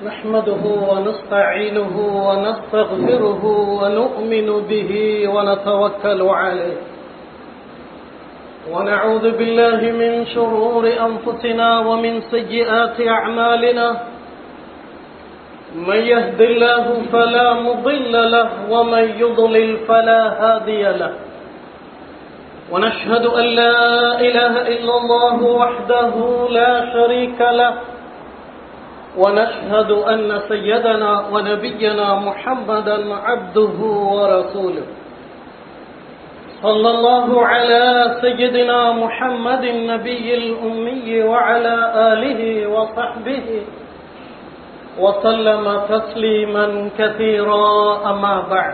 نحمده ونستعينه ونستغفره ونؤمن به ونتوكل عليه ونعوذ بالله من شرور أنفسنا ومن سيئات أعمالنا من يهد الله فلا مضل له ومن يضلل فلا هادي له ونشهد أن لا إله إلا الله وحده لا شريك له ونشهد أن سيدنا ونبينا محمدا عبده ورسوله صلى الله على سيدنا محمد النبي الأمي وعلى آله وصحبه وسلم تسليما كثيرا أما بعد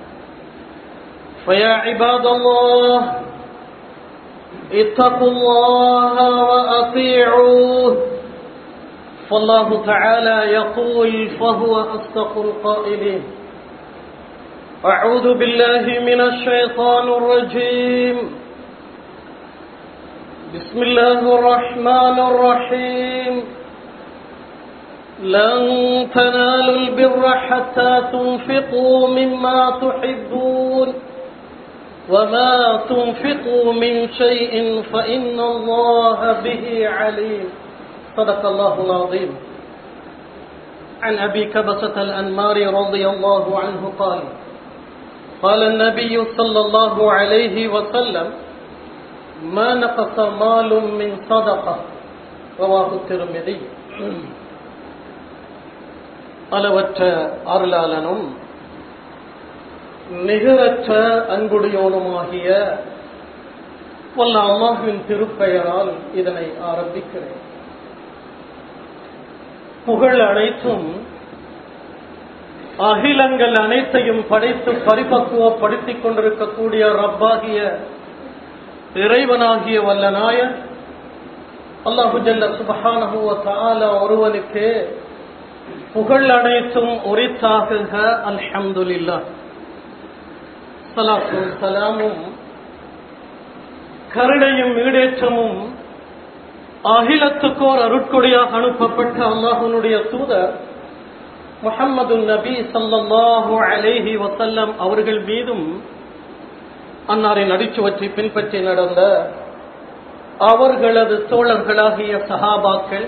فيا عباد الله اتقوا الله وأطيعوه فالله تعالى يقول فهو أصدق القائلين أعوذ بالله من الشيطان الرجيم بسم الله الرحمن الرحيم لن تنالوا البر حتى تنفقوا مما تحبون وما تنفقوا من شيء فإن الله به عليم صدق الله العظيم عن أبي كبسة الأنمار رضي الله عنه قال قال النبي صلى الله عليه وسلم ما نقص مال من صدقة رواه الترمذي அளவற்ற அருளாளனும் நிகரற்ற அன்புடையோனுமாகிய வல்ல அல்லாஹுவின் திருப்பெயரால் இதனை ஆரம்பிக்கிறேன் புகழ் அனைத்தும் அகிலங்கள் அனைத்தையும் படைத்து பரிபக்குவப்படுத்திக் கொண்டிருக்கக்கூடிய ரப்பாகிய இறைவனாகிய வல்ல நாயன் அல்லாஹு ஜல்ல சுபஹானஹுவ தாலா ஒருவனுக்கு புகழ் அனைத்தும் உரித்தாகுக அல்ஹம்துலில்லா சலாத்தும் சலாமும் கருணையும் ஈடேற்றமும் அகிலத்துக்கோர் அருட்கொடியாக அனுப்பப்பட்ட அல்லாஹனுடைய தூதர் முகம்மது நபி சல்லாஹூ அலேஹி வசல்லம் அவர்கள் மீதும் அன்னாரின் அடிச்சுவற்றை பின்பற்றி நடந்த அவர்களது தோழர்களாகிய சஹாபாக்கள்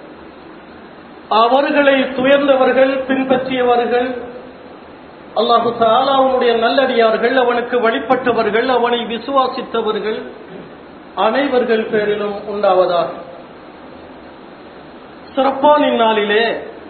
அவர்களை துயர்ந்தவர்கள் பின்பற்றியவர்கள் அல்லாஹு தாலாவுடைய நல்லடியார்கள் அவனுக்கு வழிபட்டவர்கள் அவனை விசுவாசித்தவர்கள் அனைவர்கள் பேரிலும் உண்டாவதாக சிறப்பான இந்நாளிலே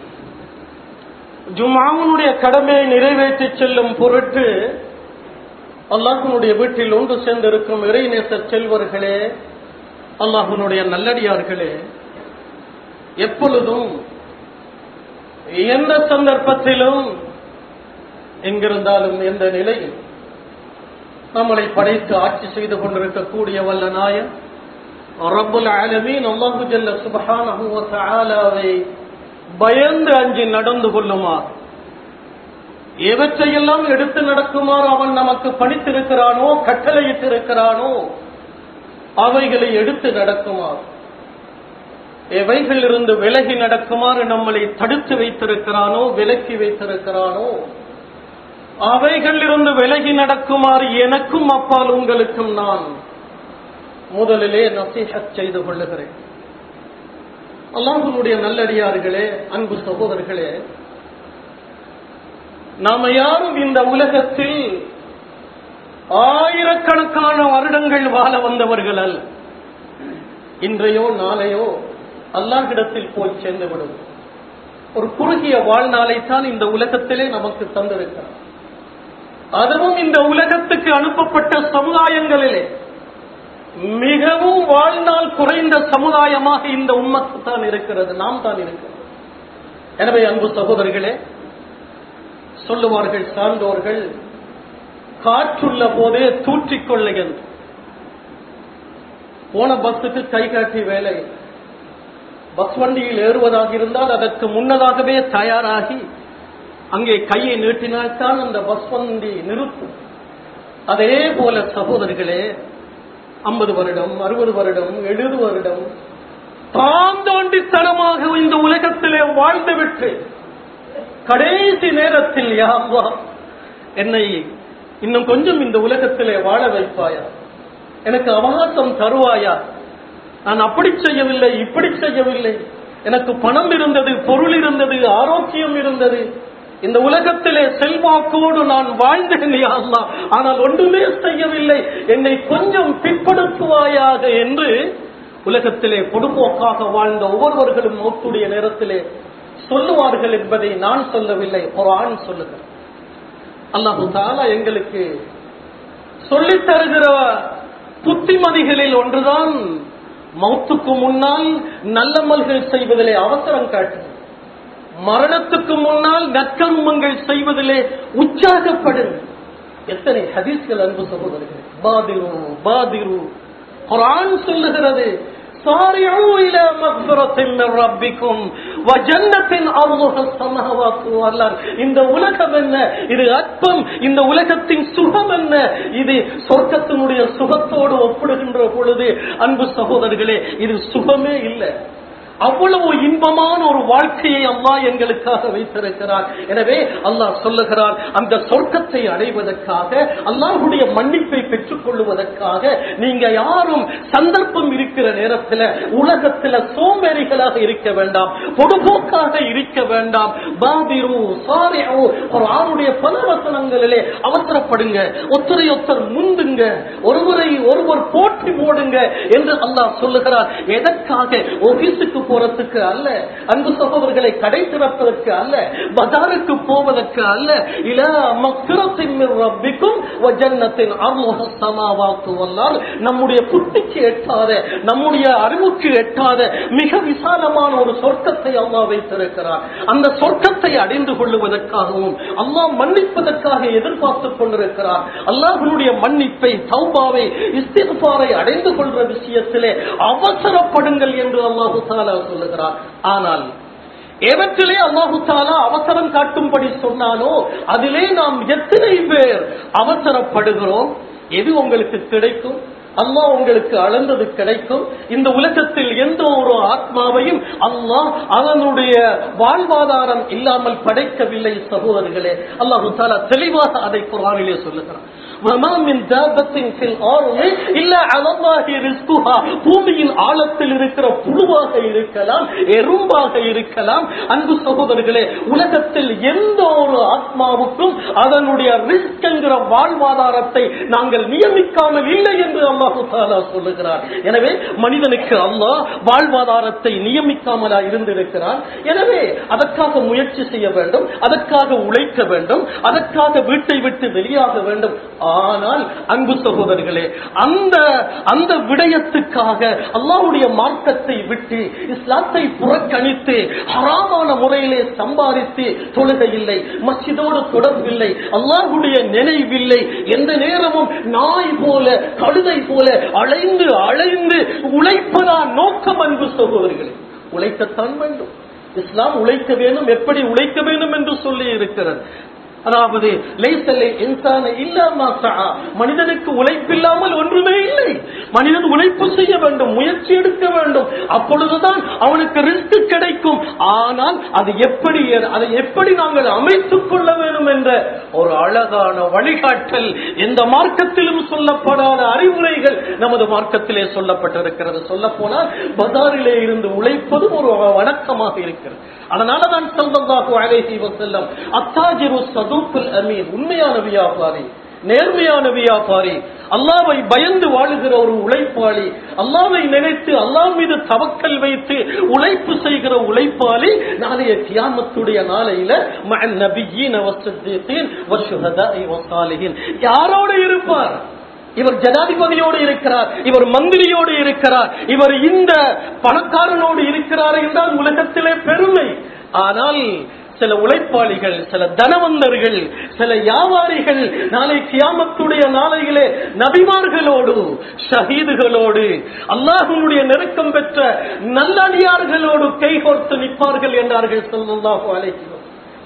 ஜுமாவுனுடைய கடமையை நிறைவேற்றி செல்லும் பொருட்டு அல்லாஹனுடைய வீட்டில் ஒன்று சேர்ந்திருக்கும் இறைநேச செல்வர்களே அல்லாஹனுடைய நல்லடியார்களே எப்பொழுதும் எந்த சந்தர்ப்பத்திலும் எங்கிருந்தாலும் எந்த நிலையில் நம்மளை படைத்து ஆட்சி செய்து கொண்டிருக்கக்கூடிய வல்ல நாயன் ரப்புல் ஆலமீன் அல்லாஹு ஜல்ல சுபஹானஹு வ தஆலாவை பயந்து அஞ்சி நடந்து கொள்ளுமாறு எவற்றையெல்லாம் எடுத்து நடக்குமாறு அவன் நமக்கு பணித்திருக்கிறானோ கட்டளையிட்டிருக்கிறானோ அவைகளை எடுத்து நடக்குமாறு எவைகளிலிருந்து விலகி நடக்குமாறு நம்மளை தடுத்து வைத்திருக்கிறானோ விலக்கி வைத்திருக்கிறானோ அவைகளிலிருந்து விலகி நடக்குமாறு எனக்கும் அப்பால் உங்களுக்கும் நான் முதலிலே நசீகத் செய்து கொள்ளுகிறேன் அல்லாஹனுடைய நல்லடியார்களே அன்பு சகோதரர்களே நாம யாரும் இந்த உலகத்தில் ஆயிரக்கணக்கான வருடங்கள் வாழ வந்தவர்கள் அல்ல இன்றையோ நாளையோ அல்லாஹிடத்தில் போய் சேர்ந்து விடும் ஒரு குறுகிய வாழ்நாளை தான் இந்த உலகத்திலே நமக்கு தந்திருக்கிறார் அதுவும் இந்த உலகத்துக்கு அனுப்பப்பட்ட சமுதாயங்களிலே மிகவும் வாழ்நாள் குறைந்த சமுதாயமாக இந்த உம்மத்து தான் இருக்கிறது நாம் தான் இருக்கிறது எனவே அன்பு சகோதரர்களே சொல்லுவார்கள் சார்ந்தோர்கள் காற்றுள்ள போதே தூற்றிக்கொள்ள என்று போன பஸ்ஸுக்கு கை காட்டி வேலை பஸ் வண்டியில் ஏறுவதாக இருந்தால் அதற்கு முன்னதாகவே தயாராகி அங்கே கையை நீட்டினால்தான் அந்த பஸ் வண்டி நிறுத்தும் அதே போல சகோதரிகளே ஐம்பது வருடம் அறுபது வருடம் எழுபது வருடம் தாந்தோண்டித்தனமாக இந்த உலகத்திலே வாழ்ந்துவிட்டு கடைசி நேரத்தில் யா அல்லாஹ் என்னை இன்னும் கொஞ்சம் இந்த உலகத்திலே வாழ வைப்பாயா எனக்கு அவகாசம் தருவாயா நான் அப்படி செய்யவில்லை இப்படி செய்யவில்லை எனக்கு பணம் இருந்தது பொருள் இருந்தது ஆரோக்கியம் இருந்தது இந்த உலகத்திலே செல்வாக்கோடு நான் வாழ்ந்தேன் யா அல்லாஹ் ஆனால் ஒன்றுமே செய்யவில்லை என்னை கொஞ்சம் பிற்படுத்துவாயாக என்று உலகத்திலே பொடுபோக்காக வாழ்ந்த ஒவ்வொருவர்களும் மௌத்துடைய நேரத்திலே சொல்லுவார்கள் என்பதை நான் சொல்லவில்லை ஒரு ஆண் சொல்லுகிறேன் அல்லாஹு தாலா எங்களுக்கு சொல்லித் தருகிற புத்திமதிகளில் ஒன்றுதான் மௌத்துக்கு முன்னால் நல்லமல்கள் செய்வதிலே அவசரம் காட்டு மரணத்துக்கு முன்னால் நற்கர்மங்கள் செய்வதிலே உற்சாகப்படும் எத்தனை ஹதீஸ்கள் அன்பு சகோதரர்கள் பாதிரு பாதிரு குரான் சொல்லுகிறது سارعوا إلى مغفرة من ربكم وجنة أرضها السماوات والأرض இந்த உலகம் என்ன இது அற்பம் இந்த உலகத்தின் சுகம் என்ன இது சொர்க்கத்தினுடைய சுகத்தோடு ஒப்பிடுகின்ற பொழுது அன்பு சகோதரர்களே இது சுகமே இல்லை அவ்வளவு இன்பமான ஒரு வாழ்க்கையை அல்லாஹ் எங்களுக்காக வைத்திருக்கிறார் எனவே அல்லாஹ் சொல்லுகிறார் அந்த சொர்க்கத்தை அடைவதற்காக அல்லாஹுடைய மன்னிப்பை பெற்றுக் கொள்வதற்காக நீங்க யாரும் சந்தர்ப்பம் இருக்கிற நேரத்தில் உலகத்தில் சோம்பேறிகளாக இருக்க வேண்டாம் பொடுபோக்காக இருக்க வேண்டாம் பாதிரு சாரியா ஒரு ஆணுடைய பல வசனங்களிலே அவசரப்படுங்க ஒத்தரை ஒத்தர் முந்துங்க ஒருவரை ஒருவர் போட்டி போடுங்க என்று அல்லாஹ் சொல்லுகிறார் எதற்காக ஆபீஸுக்கு போறதுக்கு அல்ல அன்பு சகோதரர்களை கடை திறப்பதற்கு அல்ல பஜாருக்கு போவதற்கு அல்ல இல மக்கிரத்தின் ரப்பிக்கும் வஜன்னத்தின் அருமுக சமாவாக்கு வல்லால் நம்முடைய புத்திக்கு எட்டாத நம்முடைய அறிவுக்கு எட்டாத மிக விசாலமான ஒரு சொர்க்கத்தை அல்லாஹ் வைத்திருக்கிறார் அந்த சொர்க்கத்தை அடைந்து கொள்ளுவதற்காகவும் அல்லாஹ் மன்னிப்பதற்காக எதிர்பார்த்துக் கொண்டிருக்கிறார் அல்லாஹனுடைய மன்னிப்பை தௌபாவை இஸ்திஃபாரை அடைந்து கொள்ற விஷயத்திலே அவசரப்படுங்கள் என்று அல்லாஹு தாலா சொல்லுகிறார் ஆனால் எவற்றிலே அல்லாஹு தாலா அவசரம் காட்டும்படி சொன்னானோ அதிலே நாம் எத்தனை பேர் அவசரப்படுகிறோம் எது உங்களுக்கு கிடைக்கும் அல்லாஹ் உங்களுக்கு அளந்தது கிடைக்கும் இந்த உலகத்தில் எந்த ஒரு ஆத்மாவையும் அல்லாஹ் அதனுடைய வாழ்வாதாரம் இல்லாமல் படைக்கவில்லை சகோதரர்களே அல்லாஹு தாலா தெளிவாக அதை குரானிலே சொல்லுகிறான் وَمَا مِن دَابَّةٍ فِي الْأَرْضِ إِلَّا عَلَى اللَّهِ رِزْقُهَا பூமியின் ஆழத்தில் இருக்கிற புழுவாக இருக்கலாம் எறும்பாக இருக்கலாம் அன்பு சகோதரர்களே உலகத்தில் எந்த ஒரு ஆத்மாவுக்கும் அதனுடைய ரிஸ்க் என்கிற வாழ்வாதாரத்தை நாங்கள் நியமிக்காமல் இல்லை என்று அல்லாஹு தாலா சொல்லுகிறார் எனவே மனிதனுக்கு அல்லாஹ் வாழ்வாதாரத்தை நியமிக்காமலா இருந்திருக்கிறார் எனவே அதற்காக முயற்சி செய்ய வேண்டும் அதற்காக உழைக்க வேண்டும் அதற்காக வீட்டை விட்டு வெளியாக வேண்டும் ஆனால் அன்பு சகோதரர்களே அந்த அந்த விடயத்துக்காக அல்லாஹ்வுடைய மார்க்கத்தை விட்டு இஸ்லாத்தை புறக்கணித்து ஹராமான முறையிலே சம்பாதித்து தொழுகை இல்லை மஸ்ஜிதோடு தொடர்பில்லை அல்லாஹ்வுடைய நினைவில்லை எந்த நேரமும் நாய் போல கழுதை போல அலைந்து அலைந்து உழைப்பதா நோக்கம் அன்பு சகோதரர்களே உழைக்கத்தான் வேண்டும் இஸ்லாம் உழைக்க வேண்டும் எப்படி உழைக்க வேண்டும் என்று சொல்லி இருக்கிறது அதாவது லைசல்லை இன்சான இல்லாம சஆ. மனிதனுக்கு உழைப்பில்லாமல் ஒன்றுமே இல்லை மனிதன் உழைப்பு செய்ய வேண்டும் முயற்சி எடுக்க வேண்டும் அப்பொழுதுதான் அவனுக்கு ரிஸ்க் கிடைக்கும் ஆனால் அது எப்படி அதை எப்படி நாங்கள் அமைத்துக் கொள்ள வேண்டும் என்ற ஒரு அழகான வழிகாட்டல் எந்த மார்க்கத்திலும் சொல்லப்படாத அறிவுரைகள் நமது மார்க்கத்திலே சொல்லப்பட்டிருக்கிறது சொல்ல போனால் பஜாரிலே இருந்து உழைப்பது ஒரு வணக்கமாக இருக்கிறது அதனால தான் சல்லல்லாஹு அலைஹி வஸல்லம் அத்தாஜிரு சதூக்குல் அமீன் உண்மையான வியாபாரி நேர்மையான வியாபாரி அல்லாவை பயந்து வாழுகிற ஒரு உழைப்பாளி அல்லாவை நினைத்து அல்லாஹ் மீது தவக்கல் வைத்து உழைப்பு செய்கிற உழைப்பாளி நாளைய கியாமத்துடைய நாளையில மஅன் நபியீன வஸ்ஸித்தீன் வஷ்ஹதாஇ வஸாலிஹின் யாரோடு இருப்பார் இவர் ஜனாதிபதியோடு இருக்கிறார் இவர் மந்திரியோடு இருக்கிறார் இவர் இந்த பணக்காரனோடு இருக்கிறார் என்றால் உலகத்திலே பெருமை ஆனால் சில உழைப்பாளிகள் சில தனவந்தர்கள் சில வியாபாரிகள் நாளை கியாமத்துடைய நாளையிலே நபிமார்களோடு ஷஹீதுகளோடு அல்லாஹனுடைய நெருக்கம் பெற்ற நல்லடியார்களோடு கைகோர்த்து நிற்பார்கள் என்றார்கள் சொல்லல்லாஹு அலைஹி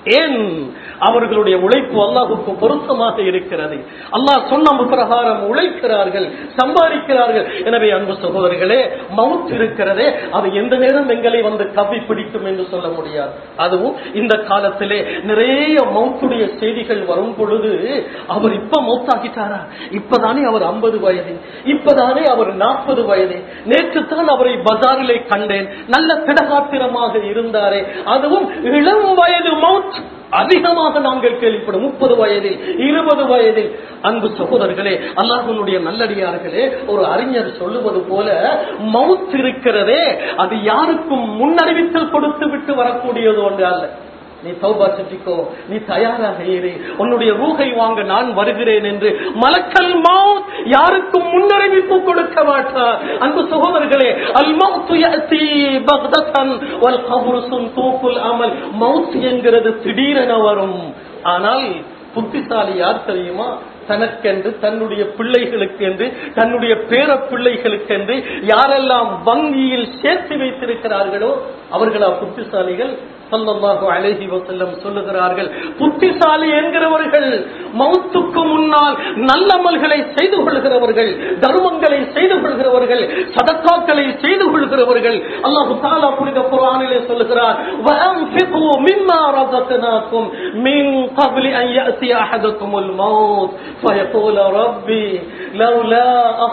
ஏன் அவர்களுடைய உழைப்பு அல்லாஹுக்கு பொருத்தமாக இருக்கிறது அல்லாஹ் சொன்ன பிரகாரம் உழைக்கிறார்கள் சம்பாதிக்கிறார்கள் எனவே அன்பு சகோதரர்களே மவுத் இருக்கிறதே அது எந்த நேரம் எங்களை வந்து கவ்வி பிடிக்கும் என்று சொல்ல முடியாது அதுவும் இந்த காலத்திலே நிறைய மவுத்துடைய செய்திகள் வரும் பொழுது அவர் இப்ப மௌத்தாக்கிட்டாரா இப்பதானே அவர் ஐம்பது வயது இப்பதானே அவர் நாற்பது வயது நேற்று தான் அவரை பஜாரிலே கண்டேன் நல்ல திடகாத்திரமாக இருந்தாரே அதுவும் இளம் வயது மவுத் அதிகமாக நாங்கள் கேள்விப்படும் முப்பது வயதில் இருபது வயதில் அன்பு சகோதரர்களே அல்லாஹனுடைய நல்லடியார்களே ஒரு அறிஞர் சொல்லுவது போல மவுத் இருக்கிறதே அது யாருக்கும் முன்னறிவித்தல் கொடுத்து விட்டு வரக்கூடியது ஒன்று அல்ல நீ தௌபா செஞ்சிக்கோ நீ தயாராக இரு உன்னுடைய ரூகை வாங்க நான் வருகிறேன் என்று மலக்கல் மவுத் யாருக்கும் முன்னறிவிப்பு கொடுக்க மாட்டார் அன்பு சகோதரர்களே அல் மவுத்து யஅதி பக்தத்தன் வல் கப்ரு சுந்தூக்குல் அமல் மவுத் என்கிறது திடீரென வரும் ஆனால் புத்திசாலி யார் தெரியுமா தனக்கென்று தன்னுடைய பிள்ளைகளுக்கு என்று தன்னுடைய பேர பிள்ளைகளுக்கென்று யாரெல்லாம் வங்கியில் சேர்த்து வைத்திருக்கிறார்களோ அவர்களா புத்திசாலிகள் சல்லல்லாஹு அலைஹி வஸல்லம் சொல்லுகிறார்கள் புத்திசாலி என்கிறவர்கள் மௌத்துக்கு முன்னால் நல்லமல்களை செய்து கொள்கிறவர்கள் தர்மங்களை செய்து கொள்கிறவர்கள் சதக்காக்களை செய்து கொள்கிறவர்கள் அல்லாஹ் தஆலா புனித குர்ஆனிலே சொல்லுகிறார் வஅன்ஃபிகு மிம்மா ரஸக்னாக்கும் மின் قبل أن يأتي أحدكم الموت فيقول ربي لولا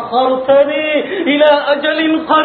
أخرتني إلى أجل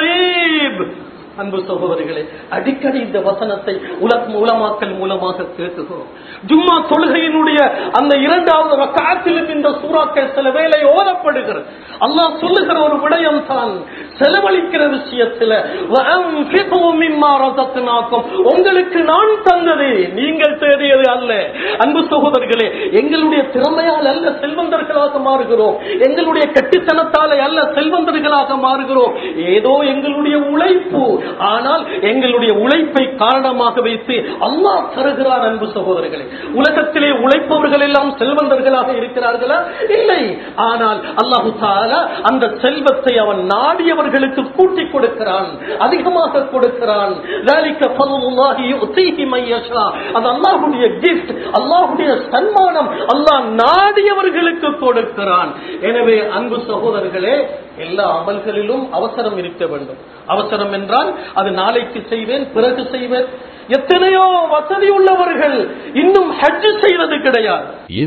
قريب அன்பு சகோதரிகளே அடிக்கடி இந்த வசனத்தை உலக உலமாக்கல் மூலமாக கேட்டுகிறோம் ஜும்மா தொழுகையினுடைய அந்த இரண்டாவது ரக்காத்திலும் இந்த சூறாக்கள் சில வேளை ஓதப்படுகிறது அல்லாஹ் சொல்லுகிற ஒரு விடயம் தான் செலவழிக்கிற விஷயத்துல وَأَنْفِقُوا مِمَّا رَزَقْنَاكُمْ உங்களுக்கு நான் தந்தது நீங்கள் தேடியது அல்ல அன்பு சகோதரர்களே எங்களுடைய திறமையால் அல்ல செல்வந்தர்களாக மாறுகிறோம் எங்களுடைய கட்டித்தனத்தாலே அல்ல செல்வந்தர்களாக மாறுகிறோம் ஏதோ எங்களுடைய உழைப்பு ஆனால் எங்களுடைய உழைப்பை காரணமாக வைத்து அல்லாஹ் தருகிறார் அன்பு சகோதரர்களே உலகத்திலே உழைப்பவர்கள் எல்லாம் செல்வந்தர்களாக இருக்கிறார்களா இல்லை ஆனால் அல்லாஹு தாலா அந்த செல்வத்தை அவன் நாடியவர்களுக்கு கூட்டி கொடுக்கிறான் அதிகமாக கொடுக்கிறான் ذَلِكَ فَضْلُ اللَّهِ يُؤْتِيهِ مَن يَشَاءُ. அது அல்லாஹ்வுடைய gift அல்லாஹ்வுடைய சன்மானம் அல்லாஹ் நாடியவர்களுக்கு கொடுக்கிறான் எனவே அன்பு சகோதரர்களே எல்லா அமல்களிலும் அவசரம் இருக்க வேண்டும் அவசரம் என்றால் அது நாளைக்கு செய்வேன் பிறகு செய்வேன் எத்தனையோ வசதி உள்ளவர்கள் இன்னும் ஹஜ் செய்வது கிடையாது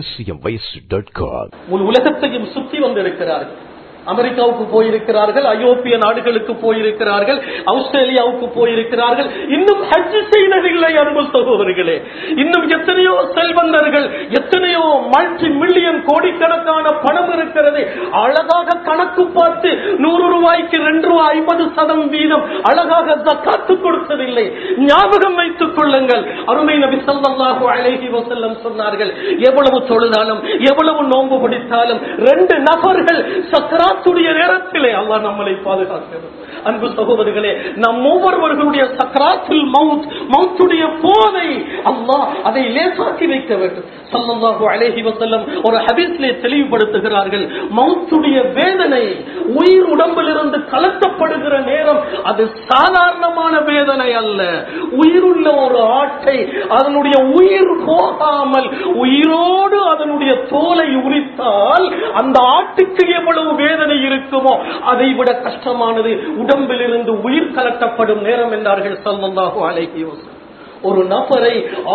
acmvoice.com. முழு உலகத்தையும் சுத்தி வந்திருக்கிறார்கள் அமெரிக்காவுக்கு போயிருக்கிறார்கள் ஐரோப்பிய நாடுகளுக்கு போயிருக்கிறார்கள் ஆஸ்திரேலியாவுக்கு போயிருக்கிறார்கள் இன்னும் ஹஜ் செய்ததில்லை அன்பு சகோதரிகளே இன்னும் எத்தனையோ செல்வந்தர்கள் எத்தனையோ மல்டி மில்லியன் கோடிக்கணக்கான பணம் இருக்கிறது அழகாக கணக்கு பார்த்து நூறு ரூபாய்க்கு ரெண்டு ரூபாய் ஐம்பது சதம் வீதம் அழகாக ஜக்காத்து கொடுத்ததில்லை ஞாபகம் வைத்துக் கொள்ளுங்கள் அருமை நபி ஸல்லல்லாஹு அலைஹி வஸல்லம் சொன்னார்கள் எவ்வளவு தொழுதாலும் எவ்வளவு நோன்பு பிடித்தாலும் ரெண்டு நபர்கள் சக்கராத்துடைய நேரத்திலே அல்லாஹ் நம்மளை பாதுகாக்கிறது அன்பு சகோதரர்களே நம் ஒவ்வொருவர்களுடைய சக்கராத்தில் மவுத் மவுத்துடைய போதை அல்லாஹ் அதை லேசாக்கி வைக்க வேண்டும் ஸல்லல்லாஹு அலைஹி வஸல்லம் ஒரு ஹதீஸிலே தெளிவுபடுத்துகிறார்கள் மவுத்துடைய வேதனை உயிர் உடம்பிலிருந்து கலக்கப்படுகிற நேரம் அது சாதாரணமான வேதனை அல்ல உயிருள்ள ஒரு ஆட்டை அதனுடைய உயிர் போகாமல் உயிரோடு அதனுடைய தோலை உரித்தால் அந்த ஆட்டுக்கு எவ்வளவு வேதனை இருக்குமோ அதை விட கஷ்டமானது உடம்பிலிருந்து உயிர் கலட்டப்படும் நேரம் என்றார்கள் ஸல்லல்லாஹு அலைஹி வஸல்லம் ஒரு நபரை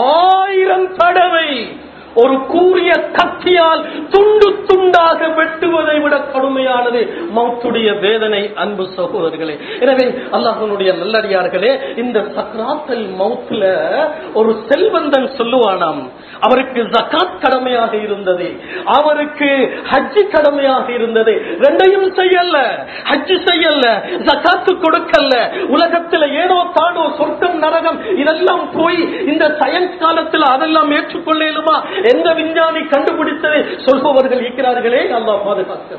ஆயிரம் தடவை ஒரு கூறிய கத்தியால் துண்டு துண்டாக வெட்டுவதை விட கடுமையானது மௌத்துடைய வேதனை அன்பு சகோதரர்களே எனவே அல்லாஹனுடைய நல்லடியார்களே இந்த சக்ராத்தல் மௌத்துல ஒரு செல்வந்தன் சொல்லுவானாம் அவருக்கு ஜகாத் கடமையாக இருந்தது அவருக்கு ஹஜ்ஜி கடமையாக இருந்தது ரெண்டையும் செய்யல ஹஜ்ஜி செய்யல ஜகாத்து கொடுக்கல உலகத்துல ஏதோ தானோ சொர்க்கம் நரகம் இதெல்லாம் போய் இந்த சயின்ஸ் காலத்துல அதெல்லாம் ஏற்றுக்கொள்ளலுமா எந்த விஞ்ஞானி கண்டுபிடித்ததை சொல்பவர்கள் இருக்கிறார்களே அல்லாஹ் பாதுகாக்கிறது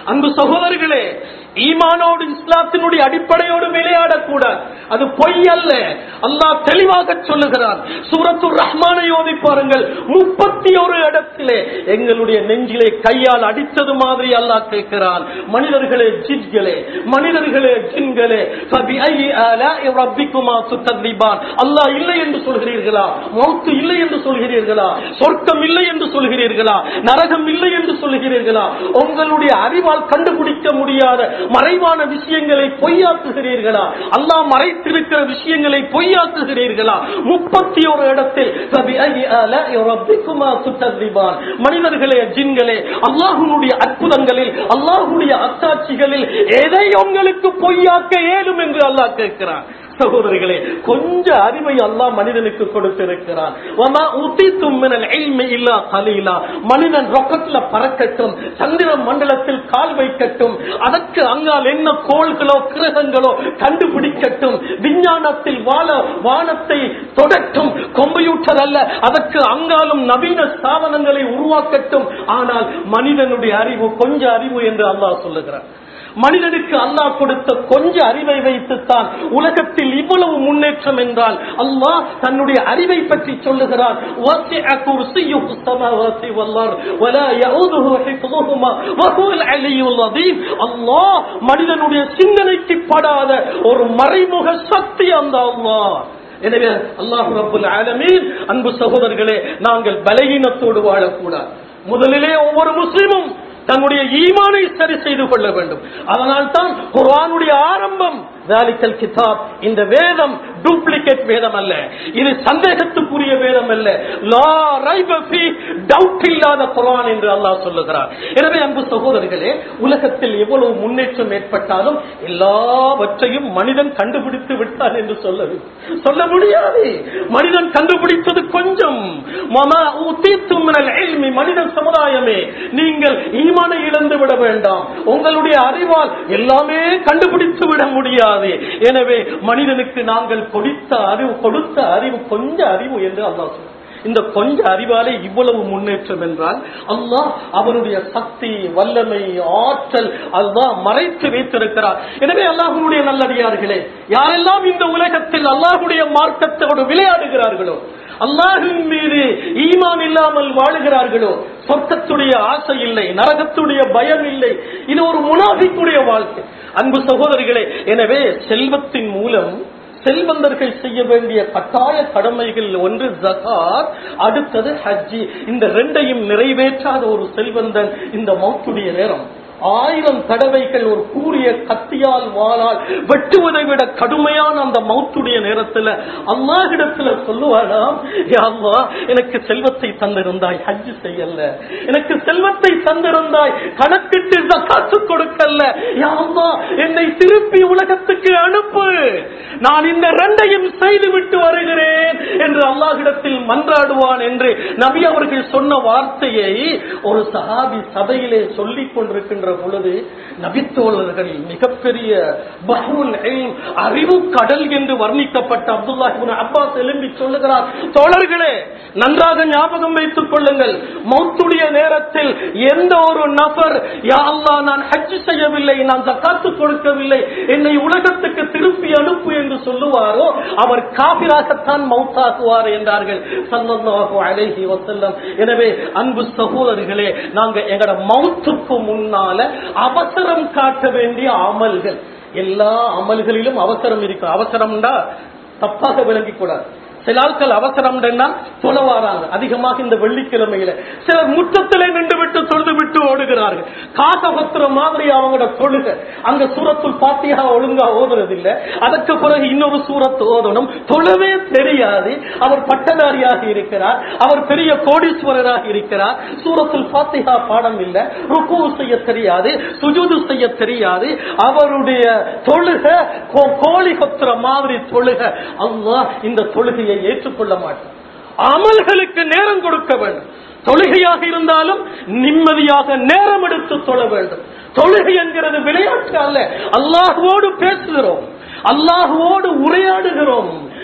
அன்பு சகோதரர்களே ஈமானோடு இஸ்லாத்தினுடைய அடிப்படையோடு விளையாடக்கூடாது அது பொய் அல்ல அல்லாஹ் தெளிவாக சொல்லுகிறான் சூரத்துர் ரஹ்மானை ஓதி பாருங்கள் முப்பத்தி ஒரு இடத்திலே எங்களுடைய நெஞ்சிலே கையால் அடித்தது மாதிரி அல்லாஹ் கேட்கிறான் மனிதர்களே ஜின்களே மனிதர்களே ஜின்களே فبأي آلاء ربكما تكذبان அல்லாஹ் இல்லை என்று சொல்கிறீர்களா மௌத்து இல்லை என்று சொல்கிறீர்களா சொர்க்கம் இல்லை என்று சொல்கிறீர்களா நரகம் இல்லை என்று சொல்கிறீர்களா உங்களுடைய அறிவால் கண்டுபிடிக்க முடியாத மறைவான விஷயங்களை பொய்யாக்குகிறீர்களா அல்லாஹ் மறைத்திருக்கிற விஷயங்களை பொய்யாக்குகிறீர்களா முப்பத்தி ஒரு இடத்தில் فبأي آلاء ربكما تكذبان மனிதர்களே ஜின்களே அல்லாஹ்வுடைய அற்புதங்களில் அல்லாஹ்வுடைய அத்தாட்சிகளில் எதை உங்களுக்கு பொய்யாக்க ஏலும் என்று அல்லாஹ் கேட்கிறான் சகோதரிகளே கொஞ்ச அறிவை அல்லாஹ் மனிதனுக்கு கொடுத்திருக்கிறான் வமா உத்தித்தும் மினல் இல்மி இல்லா கலீலா மனிதன் ரொக்கத்துல பறக்கட்டும் சந்திர மண்டலத்தில் கால் வைக்கட்டும் அதற்கு அங்கால் என்ன கோள்களோ கிரகங்களோ கண்டுபிடிக்கட்டும் விஞ்ஞானத்தில் வாழ வானத்தை தொடட்டும் கம்ப்யூட்டர் அல்ல அதற்கு அங்காலும் நவீன சாதனங்களை உருவாக்கட்டும் ஆனால் மனிதனுடைய அறிவு கொஞ்ச அறிவு என்று அல்லாஹ் சொல்லுகிறார் மனிதனுக்கு அல்லாஹ் கொடுத்த கொஞ்ச அறிவை வைத்துத்தான் உலகத்தில் இவ்வளவு முன்னேற்றம் என்றால் அல்லாஹ் தன்னுடைய அறிவை பற்றி சொல்லுகிறார் وَسِعَ كُرْسِيُّهُ السَّمَاوَاتِ وَالْأَرْضِ وَلَا يَئُودُهُ حِفْظُهُمَا وَهُوَ الْعَلِيُّ الْعَظِيمُ அல்லாஹ் மனிதனுடைய சிந்தனைக்கு படாத ஒரு மறைமுக சக்தி அந்த அல்லாஹ் எனவே அல்லாஹ் ரப்புல் ஆலமீன் அன்பு சகோதரர்களே நாங்கள் பலகீனத்தோடு வாழக்கூடாது முதலிலே ஒவ்வொரு முஸ்லிமும் தன்னுடைய ஈமானை சரி செய்து கொள்ள வேண்டும் அதனால் தான் குர்ஆனுடைய ஆரம்பம் ذلك الكتاب இந்த வேதம் டூப்ளிகேட் வேதம் அல்ல இது சந்தேகத்துக்குரிய வேதம் அல்ல லா ரைப ஃபீ டவுட் இல்லாத குர்ஆன் என்று அல்லாஹ் சொல்லுகிறார் எனவே அன்பு சகோதரர்களே உலகத்தில் எவ்வளவு முன்னேற்றம் ஏற்பட்டாலும் எல்லாவற்றையும் மனிதன் கண்டுபிடித்து விட்டான் என்று சொல்ல சொல்ல முடியாது மனிதன் கண்டுபிடித்தது கொஞ்சம் மமா ஊத்தீத்தும் மினல் இல்மி மனித சமுதாயமே நீங்கள் ஈமானை இழந்து விட வேண்டாம் உங்களுடைய அறிவால் எல்லாமே கண்டுபிடித்து விட முடியாது எனவே மனிதனுக்கு நாங்கள் கொடுத்த அறிவு கொடுத்த அறிவு கொஞ்ச அறிவு என்று அல்லாஹ் சொல்றார். இந்த கொஞ்ச அறிவாலே இவ்வளவு முன்னேற்றம் என்றால் அல்லாஹ் அவனுடைய சக்தி வல்லமை ஆற்றல் அல்லாஹ் மறைத்து வைத்திருக்கிறார் எனவே அல்லாஹுடைய நல்லடியார்களே யாரெல்லாம் இந்த உலகத்தில் அல்லாஹுடைய மார்க்கத்தோடு விளையாடுகிறார்களோ அல்லாஹின் மீது ஈமான் இல்லாமல் வாழுகிறார்களோ சொர்க்கத்துடைய ஆசை இல்லை நரகத்துடைய பயம் இல்லை இது ஒரு முனாஃபிக்குடைய வாழ்க்கை அன்பு சகோதரிகளே எனவே செல்வத்தின் மூலம் செல்வந்தர்கள் செய்ய வேண்டிய கட்டாய கடமைகள் ஒன்று ஜகாத் அடுத்தது ஹஜ்ஜி இந்த ரெண்டையும் நிறைவேற்றாத ஒரு செல்வந்தன் இந்த மௌத்துடைய நேரம் ஆயிரம் தடவைகள் ஒரு கூறிய கத்தியால் வாளால் வெட்டுவதை விட கடுமையான அந்த மௌத்துடைய நேரத்துல அல்லாஹிடத்துல சொல்லுவாராம் "யா அல்லாஹ், எனக்கு செல்வத்தை தந்திருந்தாய் ஹஜ் செய்யல எனக்கு செல்வத்தை தந்திருந்தாய் கணக்கிட்டு ஜக்காத்து கொடுக்கல யா அல்லாஹ், என்னை திருப்பி உலகத்துக்கு அனுப்பு நான் இந்த ரெண்டையும் செய்து விட்டு வருகிறேன் என்று அல்லாஹிடத்தில் மன்றாடுவான் என்று நபி அவர்கள் சொன்ன வார்த்தையை ஒரு சஹாபி சபையிலே சொல்லிக் கொண்டிருக்கின்ற பொழுது நபித்தோழர்கள் மிகப்பெரிய பஹ்ருல் இல்ம், அறிவு கடல் என்று வர்ணிக்கப்பட்ட அப்துல்லா இப்னு அப்பாஸ் எழும்பி சொல்லுகிறார் தோழர்களே நன்றாக ஞாபகம் வைத்துக் கொள்ளுங்கள் மௌத்துடைய நேரத்தில் எந்த ஒரு நபர் யா அல்லாஹ் நான் ஹஜ் செய்யவில்லை நான் ஜக்காத்து கொடுக்கவில்லை என்னை உலகத்துக்கு திருப்பி அனுப்பு என்று சொல்லுவாரோ அவர் காபிராகத்தான் மௌத்தாக்குவார் என்றார்கள் சல்லல்லாஹு அலைஹி வஸல்லம் எனவே அன்பு சகோதரர்களே நாங்க எங்கட மௌத்துக்கு முன்னால அவசரம் காட்ட வேண்டிய அமல்கள் எல்லா அமல்களிலும் அவசரம் இருக்கு அவசரம்டா தப்பாக விளங்கிக் கூடாது சில ஆட்கள் அவசரம் தொலை வராங்க அதிகமாக இந்த வெள்ளிக்கிழமையில சிலர் முற்றத்திலே நின்று விட்டு தொழுது விட்டு ஓடுகிறார்கள் காசபத்திர மாதிரி அவங்களோட தொழுக அங்க சூரத்துள் பாத்தியா ஒழுங்கா ஓதுறது இல்ல அதற்கு பிறகு இன்னொரு சூரத்து ஓதணும் தொழவே தெரியாது அவர் பட்டதாரியாக இருக்கிறார் அவர் பெரிய கோடீஸ்வரராக இருக்கிறார் சூரத்துல் பாத்தியா பாடம் இல்ல ருக்கு செய்ய தெரியாது சுஜூது செய்ய தெரியாது அவருடைய தொழுக கோ- கோழி கொத்துற மாதிரி தொழுக அல்லாஹ் இந்த தொழுகையை ஏற்றுக்கொள்ள மாட்டார் அமல்களுக்கு நேரம் கொடுக்க வேண்டும் தொழுகையாக இருந்தாலும் நிம்மதியாக நேரம் எடுத்து தொழ வேண்டும் தொழுகை என்கிறது விளையாட்டு அல்ல அல்லாஹுவோடு பேசுகிறோம் அல்லாஹுவோடு உரையாடுகிறோம்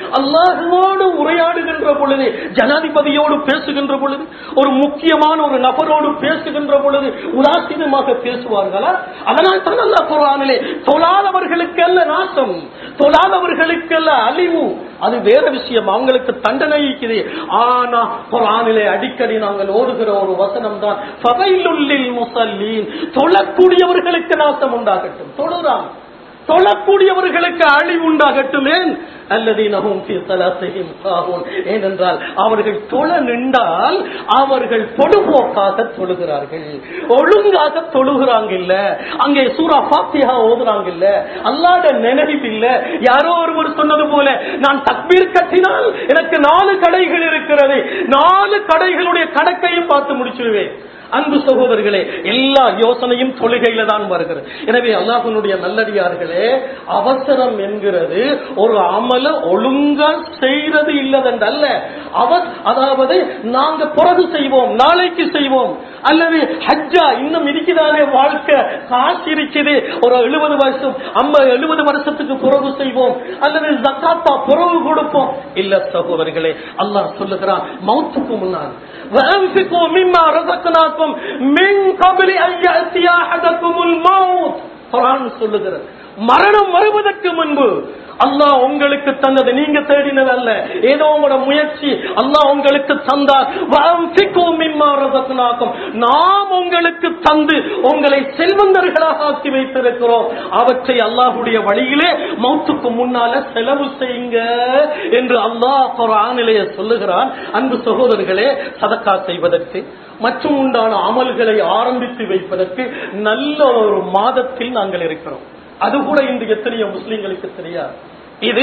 அல்லாஹுவோடு உரையாடுகின்ற பொழுது ஜனாதிபதியோடு பேசுகின்ற பொழுது ஒரு முக்கியமான ஒரு நபரோடு பேசுகின்ற பொழுது உதாசீனமாக பேசுவார்களா அதனால் தான் அல்லாஹ் குர்ஆனிலே தொழாதவர்களுக்கல்ல நாசம் தொழாதவர்களுக்கல்ல அழிவு அது வேற விஷயம் அவங்களுக்கு தண்டனை இருக்குது ஆனா குர்ஆனிலே அடிக்கடி நாங்கள் ஓடுகிற ஒரு வசனம் தான் ஃபவைலுல்லில் முஸல்லீன் தொழக்கூடியவர்களுக்கு நாசம் உண்டாகட்டும் தொழுறான் தொழக்கூடியவர்களுக்கு அழிவு உண்டாகட்டும் ஏன் அல்லதீனஹும் ஃபீ ஸலாத்திஹிம் சாஹூன் ஏனென்றால் அவர்கள் தொழ நின்றால் அவர்கள் பொடுபோக்காக தொழுகிறார்கள் ஒழுங்காக தொழுகிறாங்க இல்ல அங்கே சூரா ஃபாத்திஹா ஓதுறாங்க இல்ல அல்லாத நினைவு இல்ல யாரோ ஒருவர் சொன்னது போல நான் தக்பீர் கட்டினால் எனக்கு நாலு கடைகள் இருக்கிறது நாலு கடைகளுடைய கணக்கையும் பார்த்து முடிச்சிருவேன் அன்பு சகோதரர்களே எல்லா யோசனையும் தொழுகையில தான் வருகிறது எனவே அல்லாஹனுடைய நல்லடியார்களே அவசரம் என்கிறது ஒரு அமல ஒழுங்கா செய்யறது இல்லதென்றல்ல அவ அதாவது நாங்க பிறகு செய்வோம் நாளைக்கு செய்வோம் அல்லது ஹஜ்ஜா இன்னும் இருக்குதானே வாழ்க்கை காசு இருக்குது ஒரு எழுபது வருஷம் அம்மா எழுபது வருஷத்துக்கு பிறகு செய்வோம் அல்லது ஜக்காத்தா பிறகு கொடுப்போம் இல்ல சகோதரர்களே அல்லாஹ் சொல்லுகிறான் மௌத்துக்கு முன்னால் وأنفقوا مما رزقناكم من قبل أن يأتي أحدكم الموت குரான் சொல்லுகிறது மரணம் வருவதற்கு முன்பு அல்லாஹ் உங்களுக்கு தந்தது நீங்க தேடினது அல்ல ஏதோ உங்களோட முயற்சி அல்லாஹ் உங்களுக்கு தந்தார் வஅன்ஃபிகூ மிம்மா ரஸக்னாக்கும் நாம் உங்களுக்கு தந்து உங்களை செல்வந்தர்களாக ஆக்கி வைத்திருக்கிறோம் அவற்றை அல்லாஹ்வுடைய வழியிலே மௌத்துக்கு முன்னால செலவு செய்யுங்க என்று அல்லாஹ் குர்ஆனிலே சொல்லுகிறான் அன்பு சகோதரர்களே சதக்கா செய்வதற்கு மற்றும் உண்டான அமல்களை ஆரம்பித்து வைப்பதற்கு நல்ல ஒரு மாதத்தில் நாங்கள் இருக்கிறோம் அது கூட இன்று எத்தனையோ முஸ்லிம்களுக்கு தெரியாது இது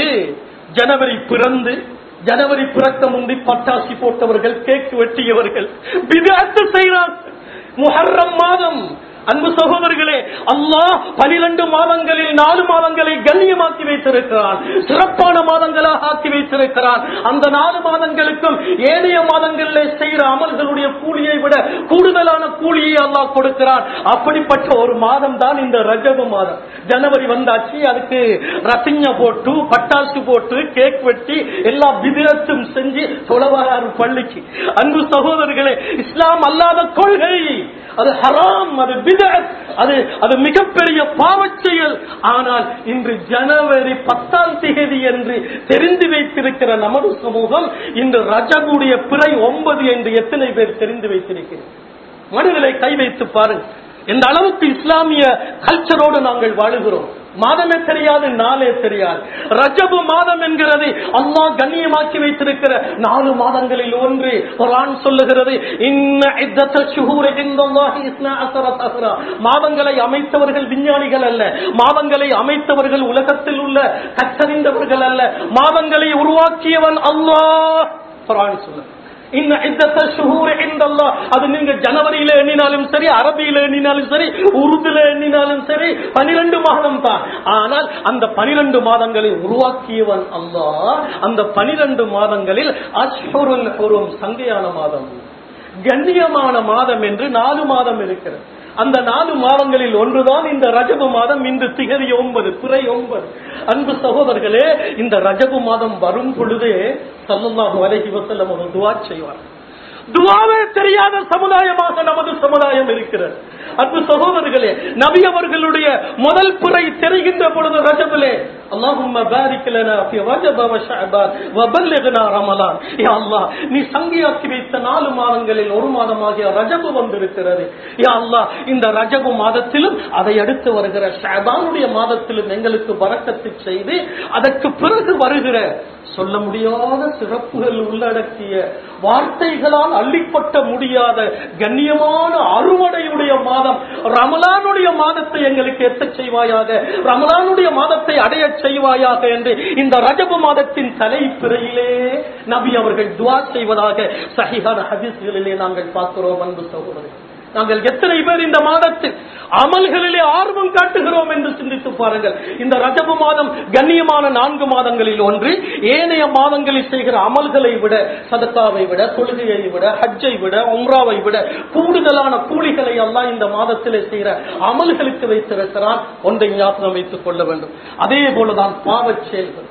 ஜனவரி பிறந்து ஜனவரி பிறக்க முந்தி பட்டாசி போட்டவர்கள் கேக் வெட்டியவர்கள் விதாத்து செய்கிறார் முஹர்ரம் மாதம் அன்பு சகோதரர்களே அல்லாஹ் பனிரெண்டு மாதங்களில் நாலு மாதங்களை கண்ணியமாக்கி வைத்திருக்கிறான் சிறப்பான மாதங்களாக ஆக்கி வைத்திருக்கிறான் அந்த நாலு மாதங்களுக்கும் ஏனைய மாதங்களில் செய்கிற அமல்களுடைய கூலியை விட கூடுதலான கூலியை அல்லாஹ் கொடுக்கிறான் அப்படிப்பட்ட ஒரு மாதம் தான் இந்த ரஜபு மாதம் ஜனவரி வந்தாச்சு அதுக்கு ரசிங்க போட்டு பட்டாசு போட்டு கேக் வெட்டி எல்லா விதிரத்தும் செஞ்சு தொலைவாரு பள்ளிக்கு அன்பு சகோதரர்களே இஸ்லாம் அல்லாத கொள்கை அது ஹராம் அது பிதத் அது அது மிகப்பெரிய பாவச் செயல் ஆனால் இன்று ஜனவரி பத்தாம் தேதி என்று தெரிந்து வைத்திருக்கிற நமது சமூகம் இன்று ரஜகுடைய பிறை ஒன்பது என்று எத்தனை பேர் தெரிந்து வைத்திருக்கிறோம் மனிதனை கை வைத்து பாருங்கள் எந்த அளவுக்கு இஸ்லாமிய கல்ச்சரோடு நாங்கள் வாழுகிறோம் மாதமே தெரியாது நாளே தெரியாது ரஜபு மாதம் என்கிறது அல்லாஹ் கண்ணியமாக்கி வைத்திருக்கிற நாலு மாதங்களில் ஒன்று குர்ஆன் சொல்லுகிறது இன்ன இத்தத்த ஷுஹூர இந்தல்லாஹி இஸ்னா அஸர ஸஹ்ரா மாதங்களை அமைத்தவர்கள் விஞ்ஞானிகள் அல்ல மாதங்களை அமைத்தவர்கள் உலகத்தில் உள்ள கற்றறிந்தவர்கள் அல்ல மாதங்களை உருவாக்கியவன் அல்லாஹ் குர்ஆன் சொல்லுது இன்ன இத்தத்த ஷுஹூர் இந்தல்லாஹ் அது நீங்க ஜனவரியில எண்ணினாலும் சரி அரபியில எண்ணினாலும் சரி உருதுல எண்ணினாலும் சரி பனிரெண்டு மாதம் தான் ஆனால் அந்த பனிரெண்டு மாதங்களை உருவாக்கியவன் அல்லாஹ் அந்த பனிரெண்டு மாதங்களில் அஷ்ஹுருல் ஹுரும் சங்கையான மாதம் கண்ணியமான மாதம் என்று நாலு மாதம் இருக்கிறது அந்த நாலு மாதங்களில் ஒன்றுதான் இந்த ரஜபு மாதம் இன்று திகதி ஒன்பது குறை ஒன்பது அன்பு சகோதரர்களே இந்த ரஜபு மாதம் வரும் பொழுதே சல்லல்லாஹு அலைஹி வஸல்லம் ஒரு துவா செய்வார் துவாவே தெரியாத சமுதாயமாக நமது சமுதாயம் இருக்கிறது அன்பு சகோதரர்களே நபி அவர்களுடைய முதல் புறை தெரிகின்ற பொழுது ரஜபிலே அல்லாஹும்ம பாரிக் லனா ஃபி ரஜப வ ஷஅபான் வ பல்லிக்னா ரமலான் யா அல்லாஹ் நீ சங்கியாக்கி வைத்த நாலு மாதங்களில் ஒரு மாதமாகிய ரஜபு வந்திருக்கிறது யா அல்லாஹ் இந்த ரஜபு மாதத்திலும் அதை அடுத்து வருகிற ஷஅபானுடைய மாதத்திலும் எங்களுக்கு பரக்கத்து செய்து அதற்கு பிறகு வருகிற சொல்ல முடியாத சிறப்புகள் உள்ளடக்கிய வார்த்தைகளால் அள்ளிப்பட்ட முடியாத கண்ணியமான அறுவடையுடைய மாதம் ரமலானுடைய மாதத்தை எங்களுக்கு எத்தச் செய்வாயாக ரமலானுடைய மாதத்தை அடையச் செய்வாயாக என்று இந்த ரஜபு மாதத்தின் தலைப்பிறையிலே நபி அவர்கள் துவா செய்வதாக சஹிஹான ஹதீஸ்களிலே நாங்கள் பார்க்கிறோம் அன்பு சகோதரர்கள் நாங்கள் எத்தனை பேர் இந்த மாதத்தில் அமல்களிலே ஆர்வம் காட்டுகிறோம் என்று சிந்தித்து பாருங்கள் இந்த ரஜபு மாதம் கண்ணியமான நான்கு மாதங்களில் ஒன்று ஏனைய மாதங்களில் செய்கிற அமல்களை விட சதக்காவை விட தொழுகையை விட ஹஜ்ஜை விட உம்ராவை விட கூடுதலான கூலிகளை எல்லாம் இந்த மாதத்திலே செய்கிற அமல்களுக்கு வைத்திருக்கிறான் ஒன்றை ஞாபகம் வைத்துக் கொள்ள வேண்டும் அதே போலதான் பாவச் செயல்கள்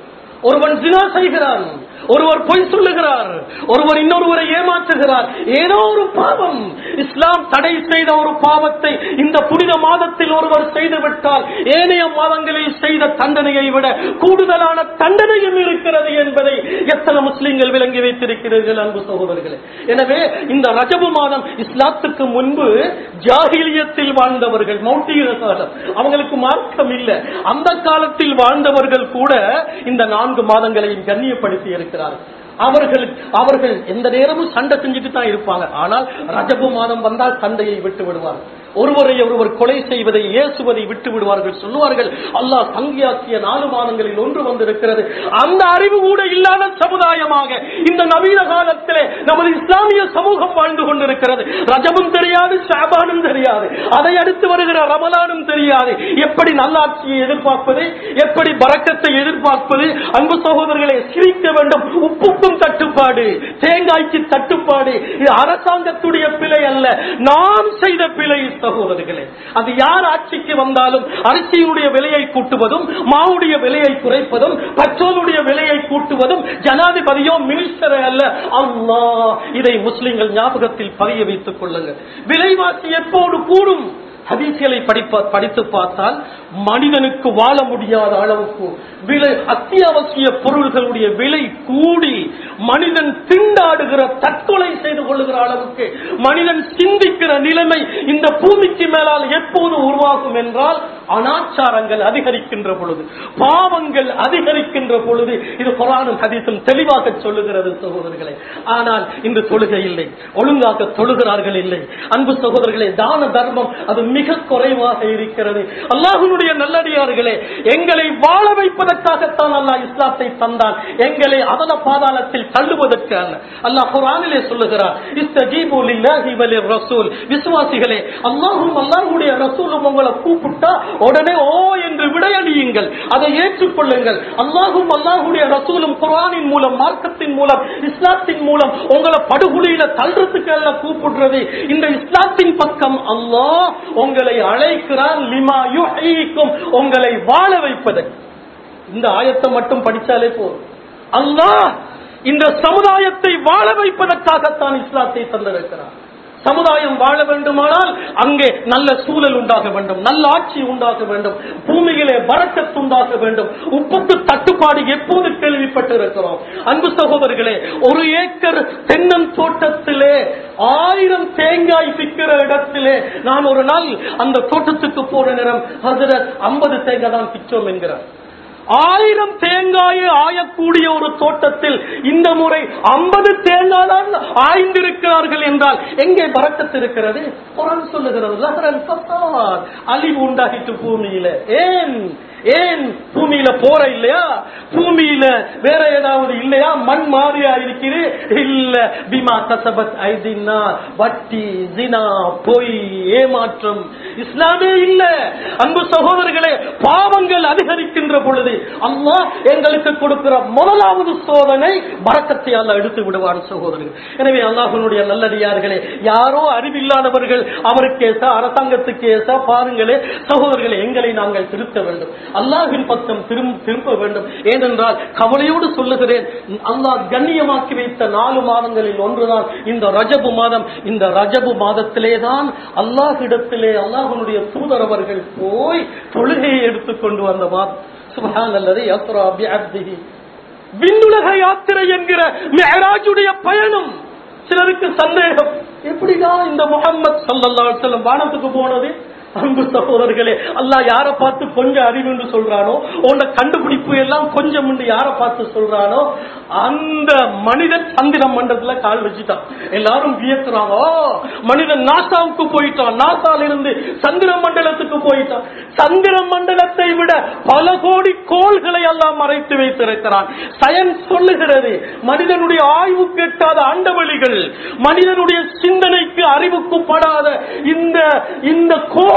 ஒருவன் ஜினா செய்கிறான் ஒருவர் பொய் சொல்லுகிறார் ஒருவர் இன்னொருவரை ஏமாற்றுகிறார் ஏதோ ஒரு பாவம் இஸ்லாம் தடை செய்த ஒரு பாவத்தை இந்த புனித மாதத்தில் ஒருவர் செய்துவிட்டால் ஏனைய மாதங்களில் செய்த தண்டனையை விட கூடுதலான தண்டனையும் இருக்கிறது என்பதை எத்தனை முஸ்லிம்கள் விளங்கி வைத்திருக்கிறீர்கள் அன்பு சகோதரர்களே எனவே இந்த ரஜபு மாதம் இஸ்லாத்துக்கு முன்பு ஜாகிலியத்தில் வாழ்ந்தவர்கள் மௌட்டிய காலம் அவங்களுக்கு மார்க்கம் இல்லை அந்த காலத்தில் வாழ்ந்தவர்கள் கூட இந்த நான்கு மாதங்களையும் கண்ணியப்படுத்தி இருக்கிறார்கள் அவர்கள் அவர்கள் எந்த நேரமும் சண்டை செஞ்சுட்டு தான் இருப்பாங்க ஆனால் ரஜபு மாதம் வந்தால் சண்டையை விட்டு விடுவார்கள் ஒருவரை ஒருவர் கொலை செய்வதை ஏசுவதை விட்டு விடுவார்கள் சொல்லுவார்கள் அல்லாஹ் தங்கியாக்கிய நாலு மாதங்களில் ஒன்று வந்திருக்கிறது அந்த அறிவு கூட இல்லாத சமுதாயமாக இந்த நவீன காலத்திலே நமது இஸ்லாமிய சமூகம் வாழ்ந்து கொண்டிருக்கிறது ரஜமும் தெரியாது ஷாபானும் தெரியாது அதை அடுத்து வருகிற ரமலானும் தெரியாது எப்படி நல்லாட்சியை எதிர்பார்ப்பது எப்படி பறக்கத்தை எதிர்பார்ப்பது அன்பு சகோதரர்களை சிரிக்க வேண்டும் உப்புக்கும் தட்டுப்பாடு தேங்காய்க்கு தட்டுப்பாடு இது அரசாங்கத்துடைய பிழை அல்ல நாம் செய்த பிழை சகோதரர்களே அது யார் ஆட்சிக்கு வந்தாலும் அரிசியினுடைய விலையை கூட்டுவதும் மாவுடைய விலையை குறைப்பதும் பெட்ரோலுடைய விலையை கூட்டுவதும் ஜனாதிபதியோ மினிஸ்டரே அல்ல அல்லாஹ் இதை முஸ்லிம்கள் ஞாபகத்தில் பதிய வைத்துக் கொள்ளுங்கள் விலைவாசி எப்போது கூடும் ஹதீஸ்களை படிப்ப படித்து பார்த்தால் மனிதனுக்கு வாழ முடியாத அளவுக்கு விலை அத்தியாவசிய பொருள்களுடைய விலை கூடி மனிதன் திண்டாடுகிற தற்கொலை செய்து கொள்ளுகிற அளவுக்கு மனிதன் சிந்திக்கிற நிலைமை இந்த பூமிக்கு மேலால் எப்போது உருவாகும் என்றால் அனாச்சாரங்கள் அதிகரிக்கின்ற பொழுது பாவங்கள் அதிகரிக்கின்ற பொழுது இது குரானும் ஹதீஸும் தெளிவாக சொல்லுகிறது சகோதரர்களே ஆனால் இந்த தொழுகை இல்லை ஒழுங்காக தொழுகிறார்கள் இல்லை அன்பு சகோதரர்களே தான தர்மம் அது மிக குறைவாக இருக்கிறது அல்லாஹனுடைய நல்லடியார்களே எங்களை வாழ வைப்பதற்காகத்தான் அல்லாஹ் இஸ்லாத்தை தந்தான் எங்களை அதன பாதாளத்தில் தள்ளுவதற்கு அல்ல அல்லாஹ் குரானிலே சொல்லுகிறார் இஸ்தஜீபு லில்லாஹி வலிர் ரசூல் விசுவாசிகளே அல்லாஹும் அல்லாஹ்வுடைய ரசூலும் உங்களை கூப்பிட்டா உடனே ஓ என்று விடையடியுங்கள் அதை ஏற்றுக்கொள்ளுங்கள் அல்லாஹும் அல்லாஹ்வுடைய ரசூலும் குரானின் மூலம் மார்க்கத்தின் மூலம் இஸ்லாத்தின் மூலம் உங்களை படுகொலையில தள்ளுறதுக்கு அல்ல கூப்பிடுறது இந்த இஸ்லாத்தின் பக்கம் அல்லாஹ் உங்களை அழைக்கிறான் லிமா யுஹீக்கும் உங்களை வாழ வைப்பதற்கு இந்த ஆயத்தை மட்டும் படிச்சாலே போதும் அல்லாஹ் இந்த சமுதாயத்தை வாழ வைப்பதற்காகத்தான் இஸ்லாத்தை தந்திருக்கிறார் சமுதாயம் வாழ வேண்டுமானால் அங்கே நல்ல சூழல் உண்டாக வேண்டும் நல்ல ஆட்சி உண்டாக வேண்டும் பூமியிலே வரக்கத்து உண்டாக வேண்டும் உப்புக்கு தட்டுப்பாடு எப்போது கேள்விப்பட்டிருக்கிறோம் அன்பு சகோதரர்களே ஒரு ஏக்கர் தென்னன் தோட்டத்திலே ஆயிரம் தேங்காய் விற்கிற இடத்திலே நான் ஒரு நாள் அந்த தோட்டத்துக்கு போன நேரம் ஹசரத் ஐம்பது தேங்காய் தான் பிச்சோம் என்கிறார் ஆயிரம் தேங்காயை ஆயக்கூடிய ஒரு தோட்டத்தில் இந்த முறை ஐம்பது தேங்காய் தான் ஆய்ந்திருக்கிறார்கள் என்றால் எங்கே பறக்கத்து இருக்கிறது குரான் சொல்லுகிறது லஹரல் ஃபசாத். அழிவு உண்டாகிட்டு பூமியில ஏன் ஏன் பூமியில போற இல்லையா பூமியில வேற ஏதாவது இல்லையா மண் மாறியா இருக்குது இல்ல பிமா கசபத் ஐதின்னா வட்டி ஜினா பொய் ஏமாற்றம் இஸ்லாமே இல்ல அன்பு சகோதரர்களே பாவங்கள் அதிகரிக்கின்ற பொழுது அல்லாஹ் எங்களுக்கு கொடுக்கிற முதலாவது சோதனை பறக்கத்தை அல்ல எடுத்து விடுவான் சகோதரர்கள் எனவே அல்லாஹனுடைய நல்லடியார்களே யாரோ அறிவில்லாதவர்கள் அவருக்கு ஏசா அரசாங்கத்துக்கு ஏசா பாருங்களே சகோதரர்களே எங்களை நாங்கள் திருத்த வேண்டும் அல்லாஹின் பக்கம் திரும்ப திரும்ப வேண்டும் ஏனென்றால் கவலையோடு சொல்லுகிறேன் அல்லாஹ் கண்ணியமாக்கி வைத்த நாலு மாதங்களில் ஒன்றுதான் இந்த ரஜபு மாதம் இந்த ரஜபு மாதத்திலே தான் அல்லாஹிடத்திலே அல்லாஹனுடைய தூதரவர்கள் போய் தொழுகையை எடுத்துக்கொண்டு வந்த மாதம் சுபஹான் அல்லது யத்ரா பிஅப்திஹி விண்ணுலக யாத்திரை என்கிற மெஹராஜுடைய பயணம் சிலருக்கு சந்தேகம் எப்படிதான் இந்த முகம்மது சல்லல்லாஹு அலைஹி வஸல்லம் வானத்துக்கு போனது அன்பு சகோதரர்களே அல்லாஹ் யாரை பார்த்து கொஞ்சம் அறிவு என்று சொல்றானோ உன்ன கண்டுபிடிப்பு எல்லாம் கொஞ்சம் என்று யாரை பார்த்து சொல்றானோ அந்த மனிதன் சந்திர மண்டலத்துல கால் வச்சுட்டான் எல்லாரும் வியக்குறாங்க "ஓ, மனிதன் நாசாவுக்கு போயிட்டான் நாசால இருந்து சந்திர மண்டலத்துக்கு போயிட்டான் சந்திர மண்டலத்தை விட பல கோடி கோள்களை எல்லாம் மறைத்து வைத்திருக்கிறான் சயன்ஸ் சொல்லுகிறது மனிதனுடைய ஆய்வுக்கு எட்டாத அண்டவெளிகள் மனிதனுடைய சிந்தனைக்கு அறிவுக்கு படாத இந்த இந்த கோள்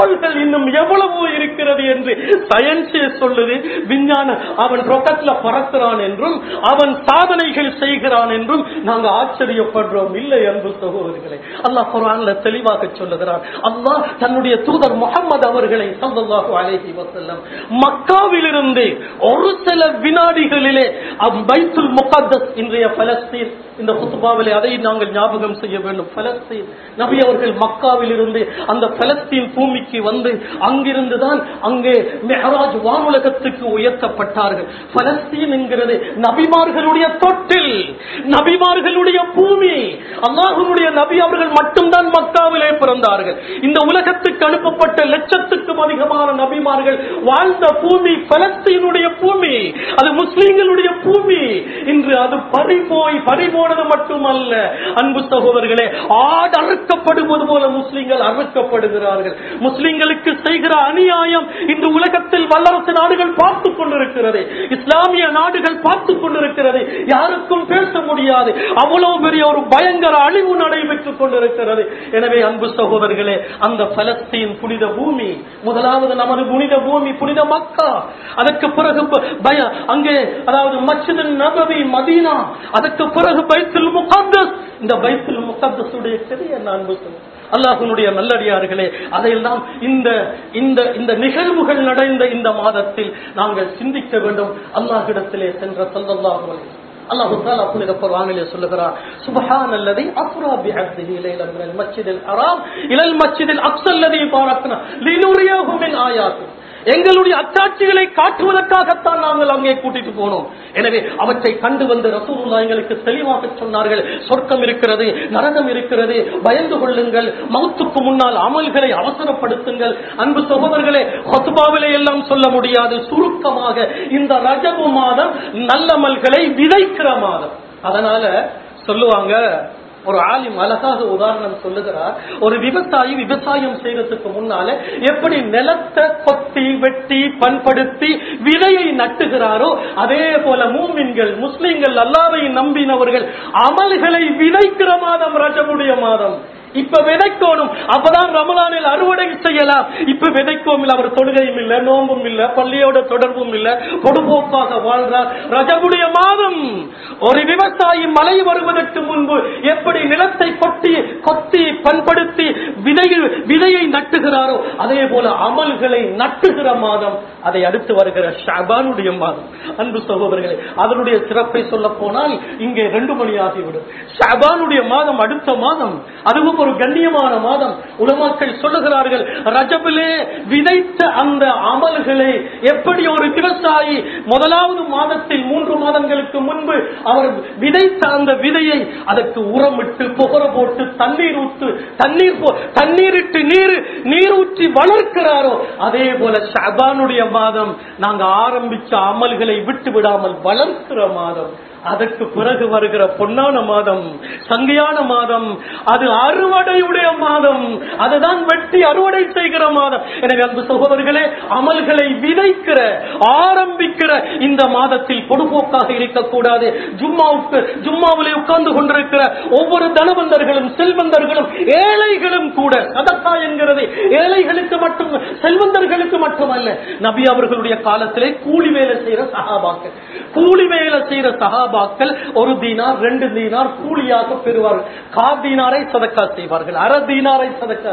கோள்கள் இன்னும் எவ்வளவோ இருக்கிறது என்று சயின்ஸே சொல்லுது விஞ்ஞான அவன் ரொக்கட்ல பறக்கிறான் என்றும் அவன் சாதனைகள் செய்கிறான் என்றும் நாங்க ஆச்சரியப்படுறோம் இல்லை அன்பு சகோதரர்களே அல்லாஹ் குரான்ல தெளிவாக சொல்லுகிறான் அல்லாஹ் தன்னுடைய தூதர் முகமது அவர்களை சல்லல்லாஹு அலைஹி வஸல்லம் மக்காவிலிருந்து ஒரு சில வினாடிகளிலே அம் பைத்துல் முகத்தஸ் இன்றைய பலஸ்தீன் இந்த குத்துபாவிலே அதை நாங்கள் ஞாபகம் செய்ய வேண்டும் பலஸ்தீன் நபி அவர்கள் மக்காவில் இருந்து அந்த பலஸ்தீன் பூமிக்கு வந்து அங்கிருந்து தான் அங்கே மெஹராஜ் வானுலகத்துக்கு உயர்த்தப்பட்டார்கள் பலஸ்தீன் என்கிறது நபிமார்களுடைய தொட்டில் நபிமார்களுடைய பூமி அல்லாஹுடைய நபி அவர்கள் மட்டும்தான் மக்காவிலே பிறந்தார்கள் இந்த உலகத்துக்கு அனுப்பப்பட்ட லட்சத்துக்கும் அதிகமான நபிமார்கள் வாழ்ந்த பூமி பலஸ்தீனுடைய பூமி அது முஸ்லிம்களுடைய பூமி இன்று அது பறிபோய் பறிபோனது மட்டுமல்ல அன்பு சகோதரர்களே ஆடு அறுக்கப்படுவது போல முஸ்லிம்கள் அறுக்கப்படுகிறார்கள் முஸ்லிம்களுக்கு செய்கிற அநியாயம் இன்று உலகத்தில் வல்லரசு நாடுகள் பார்த்துக் கொண்டிருக்கிறது இஸ்லாமிய நாடுகள் பார்த்துக் கொண்டிருக்கிறது யாருக்கும் பேச முடியாது அவ்வளவு பெரிய ஒரு பயங்கர அழிவு நடைபெற்றுக் கொண்டிருக்கிறது எனவே அன்பு சகோதரர்களே அந்த பலஸ்தீன் புனித பூமி முதலாவது நமது புனித பூமி புனித மக்கா அதற்கு பிறகு ப- பய அங்கே அதாவது மஸ்ஜித் நபவி மதீனா அதற்கு பிறகு பைத்துல் முகத்தஸ் இந்த பைத்துல் முகத்தஸுடைய பெரிய அன்பு சகோதரர்களே. அல்லாஹ்வினுடைய நல்லடியார்களே அதையெல்லாம் இந்த இந்த இந்த நிகழ்வுகள் நடந்த இந்த மாதத்தில் நாங்கள் சிந்திக்க வேண்டும் அல்லாஹ்விடத்திலே சென்ற ஸல்லல்லாஹு அலைஹி வஸல்லம். அல்லாஹ் தஆலா புனித குர்ஆனிலே சொல்லுகிறார் சுப்ஹானல்லதி அஸ்ரா பிஅப்திஹி லைலன் மினல் மஸ்ஜிதில் ஹராம் இலல் மஸ்ஜிதில் அக்ஸா அல்லதி பாரக்னா லினுரியஹு மின் ஆயாத்தி எங்களுடைய அச்சாட்சிகளை காட்டுவதற்காகத்தான் நாங்கள் அங்கே கூட்டிட்டு போனோம் எனவே அவற்றை கண்டு வந்து ரசூலுல்லாஹ் எங்களுக்கு தெளிவாக சொன்னார்கள் சொர்க்கம் இருக்கிறது நரகம் இருக்கிறது பயந்து கொள்ளுங்கள் மௌத்துக்கு முன்னால் அமல்களை அவசரப்படுத்துங்கள் அன்பு சகோதரர்களே ஹொத்துபாவிலே எல்லாம் சொல்ல முடியாது சுருக்கமாக இந்த ரஜபு மாதம் நல்லமல்களை விதைக்கிற மாதம் அதனால சொல்லுவாங்க ஒரு ஆலிம் அழகாக உதாரணம் சொல்லுகிறார் ஒரு விவசாயி விவசாயம் செய்யறதுக்கு முன்னால எப்படி நிலத்தை கொத்தி வெட்டி பண்படுத்தி விதையை நட்டுகிறாரோ அதே போல மூமின்கள் முஸ்லிம்கள் அல்லாவை நம்பினவர்கள் அமல்களை விதைக்கிற மாதம் ரஜமுடைய மாதம் இப்ப விதைக்கணும் அப்பதான் ரமலானில் அறுவடை செய்யலாம் இப்ப விதைக்கவும் இல்லை அவர் தொழுகையும் இல்ல நோம்பும் இல்ல பள்ளியோட தொடர்பும் இல்ல பொடுபோக்காக வாழ்றார் ரஜபுடைய மாதம் ஒரு விவசாயி மழை வருவதற்கு முன்பு எப்படி நிலத்தை கொட்டி கொத்தி பண்படுத்தி விதையில் விதையை நட்டுகிறாரோ அதே போல அமல்களை நட்டுகிற மாதம் அதை அடுத்து வருகிற ஷாபானுடைய மாதம் அன்பு சகோதரர்களே அதனுடைய சிறப்பை சொல்ல போனால் இங்கே ரெண்டு மணி ஆகிவிடும் ஷாபானுடைய மாதம் அடுத்த மாதம் அதுவும் ஒரு கண்ணியமான மாதம் உலமாக்கள் சொல்லுகிறார்கள் ரஜபிலே விதைத்த அந்த அமல்களை எப்படி ஒரு விவசாயி முதலாவது மாதத்தில் மூன்று மாதங்களுக்கு முன்பு அவர் விதைத்த அந்த விதையை அதற்கு உரமிட்டு புகர போட்டு தண்ணீர் ஊத்து தண்ணீர் போ- தண்ணீரிட்டு நீர் நீர் ஊற்றி வளர்க்கிறாரோ அதே போல ஷபானுடைய மாதம் நாங்க ஆரம்பிச்ச அமல்களை விட்டு விடாமல் வளர்க்கிற மாதம் அதற்கு பிறகு வருகிற பொன்னான மாதம் சங்கையான மாதம் அது அறுவடையுடைய மாதம் அதுதான் வெட்டி அறுவடை செய்கிற மாதம் எனவே அன்பு சகோதரர்களே அமல்களை விதைக்கிற ஆரம்பிக்கிற இந்த மாதத்தில் பொடுபோக்காக இருக்கக்கூடாது ஜும்மாவுக்கு ஜும்மாவிலே உட்கார்ந்து கொண்டிருக்கிற ஒவ்வொரு தனவந்தர்களும் செல்வந்தர்களும் ஏழைகளும் கூட சதக்கா என்கிறது ஏழைகளுக்கு மட்டும் செல்வந்தர்களுக்கு மட்டுமல்ல நபி அவர்களுடைய காலத்திலே கூலி வேலை செய்யற சகாபாக்கள் கூலி வேலை செய்யற சகாபாக்கள் ஒரு தீனார் ரெண்டு தீனார் கூலியாக பெறுவார்கள் கா தீனாரை சதக்கா செய்வார்கள் அரை தீனாரை சதக்கா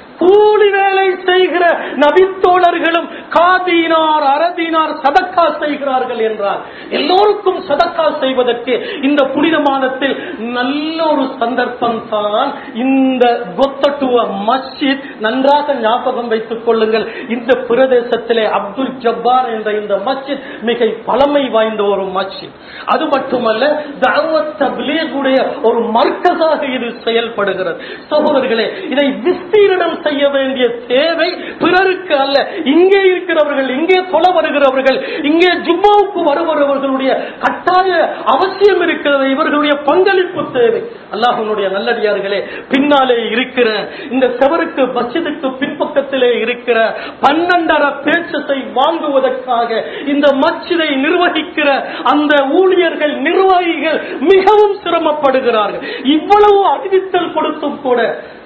கூலி வேலை செய்கிற நபித்தோழர்களும் காதீனார் அரதீனார் சதக்கா செய்கிறார்கள் என்றார் எல்லோருக்கும் சதக்கா செய்வதற்கு இந்த புனித மாதத்தில் நல்ல ஒரு சந்தர்ப்பம் தான் இந்த கொத்தட்டுவ மஸ்ஜித் நன்றாக ஞாபகம் வைத்துக் கொள்ளுங்கள் இந்த பிரதேசத்திலே அப்துல் ஜப்பார் என்ற இந்த மஸ்ஜித் மிக பழமை வாய்ந்த ஒரு மஸ்ஜித் அது மட்டுமல்ல தாவத் தப்லீகுடைய ஒரு மர்க்கஸாக இது செயல்படுகிறது சகோதரர்களே இதை விஸ்தீரணம் செய்ய வேண்டிய தேவை பிறருக்கு அல்ல இங்கே இருக்கிறவர்கள் இங்கே தொல வருகிறவர்கள் இங்கே ஜும்மாவுக்கு வருபவர்களுடைய கட்டாய அவசியம் இருக்கிறது இவர்களுடைய பங்களிப்பு தேவை அல்லாஹனுடைய நல்லடியார்களே பின்னாலே இருக்கிற இந்த செவருக்கு மஸ்ஜிதுக்கு பின்பக்கத்திலே இருக்கிற பன்னெண்டரை பேச்சத்தை வாங்குவதற்காக இந்த மஸ்ஜிதை நிர்வகிக்கிற அந்த ஊழியர்கள் நிர்வாகிகள் மிகவும் சிரமப்படுகிறார்கள் இவ்வளவு அறிவித்தல் கொடுத்தும் கூட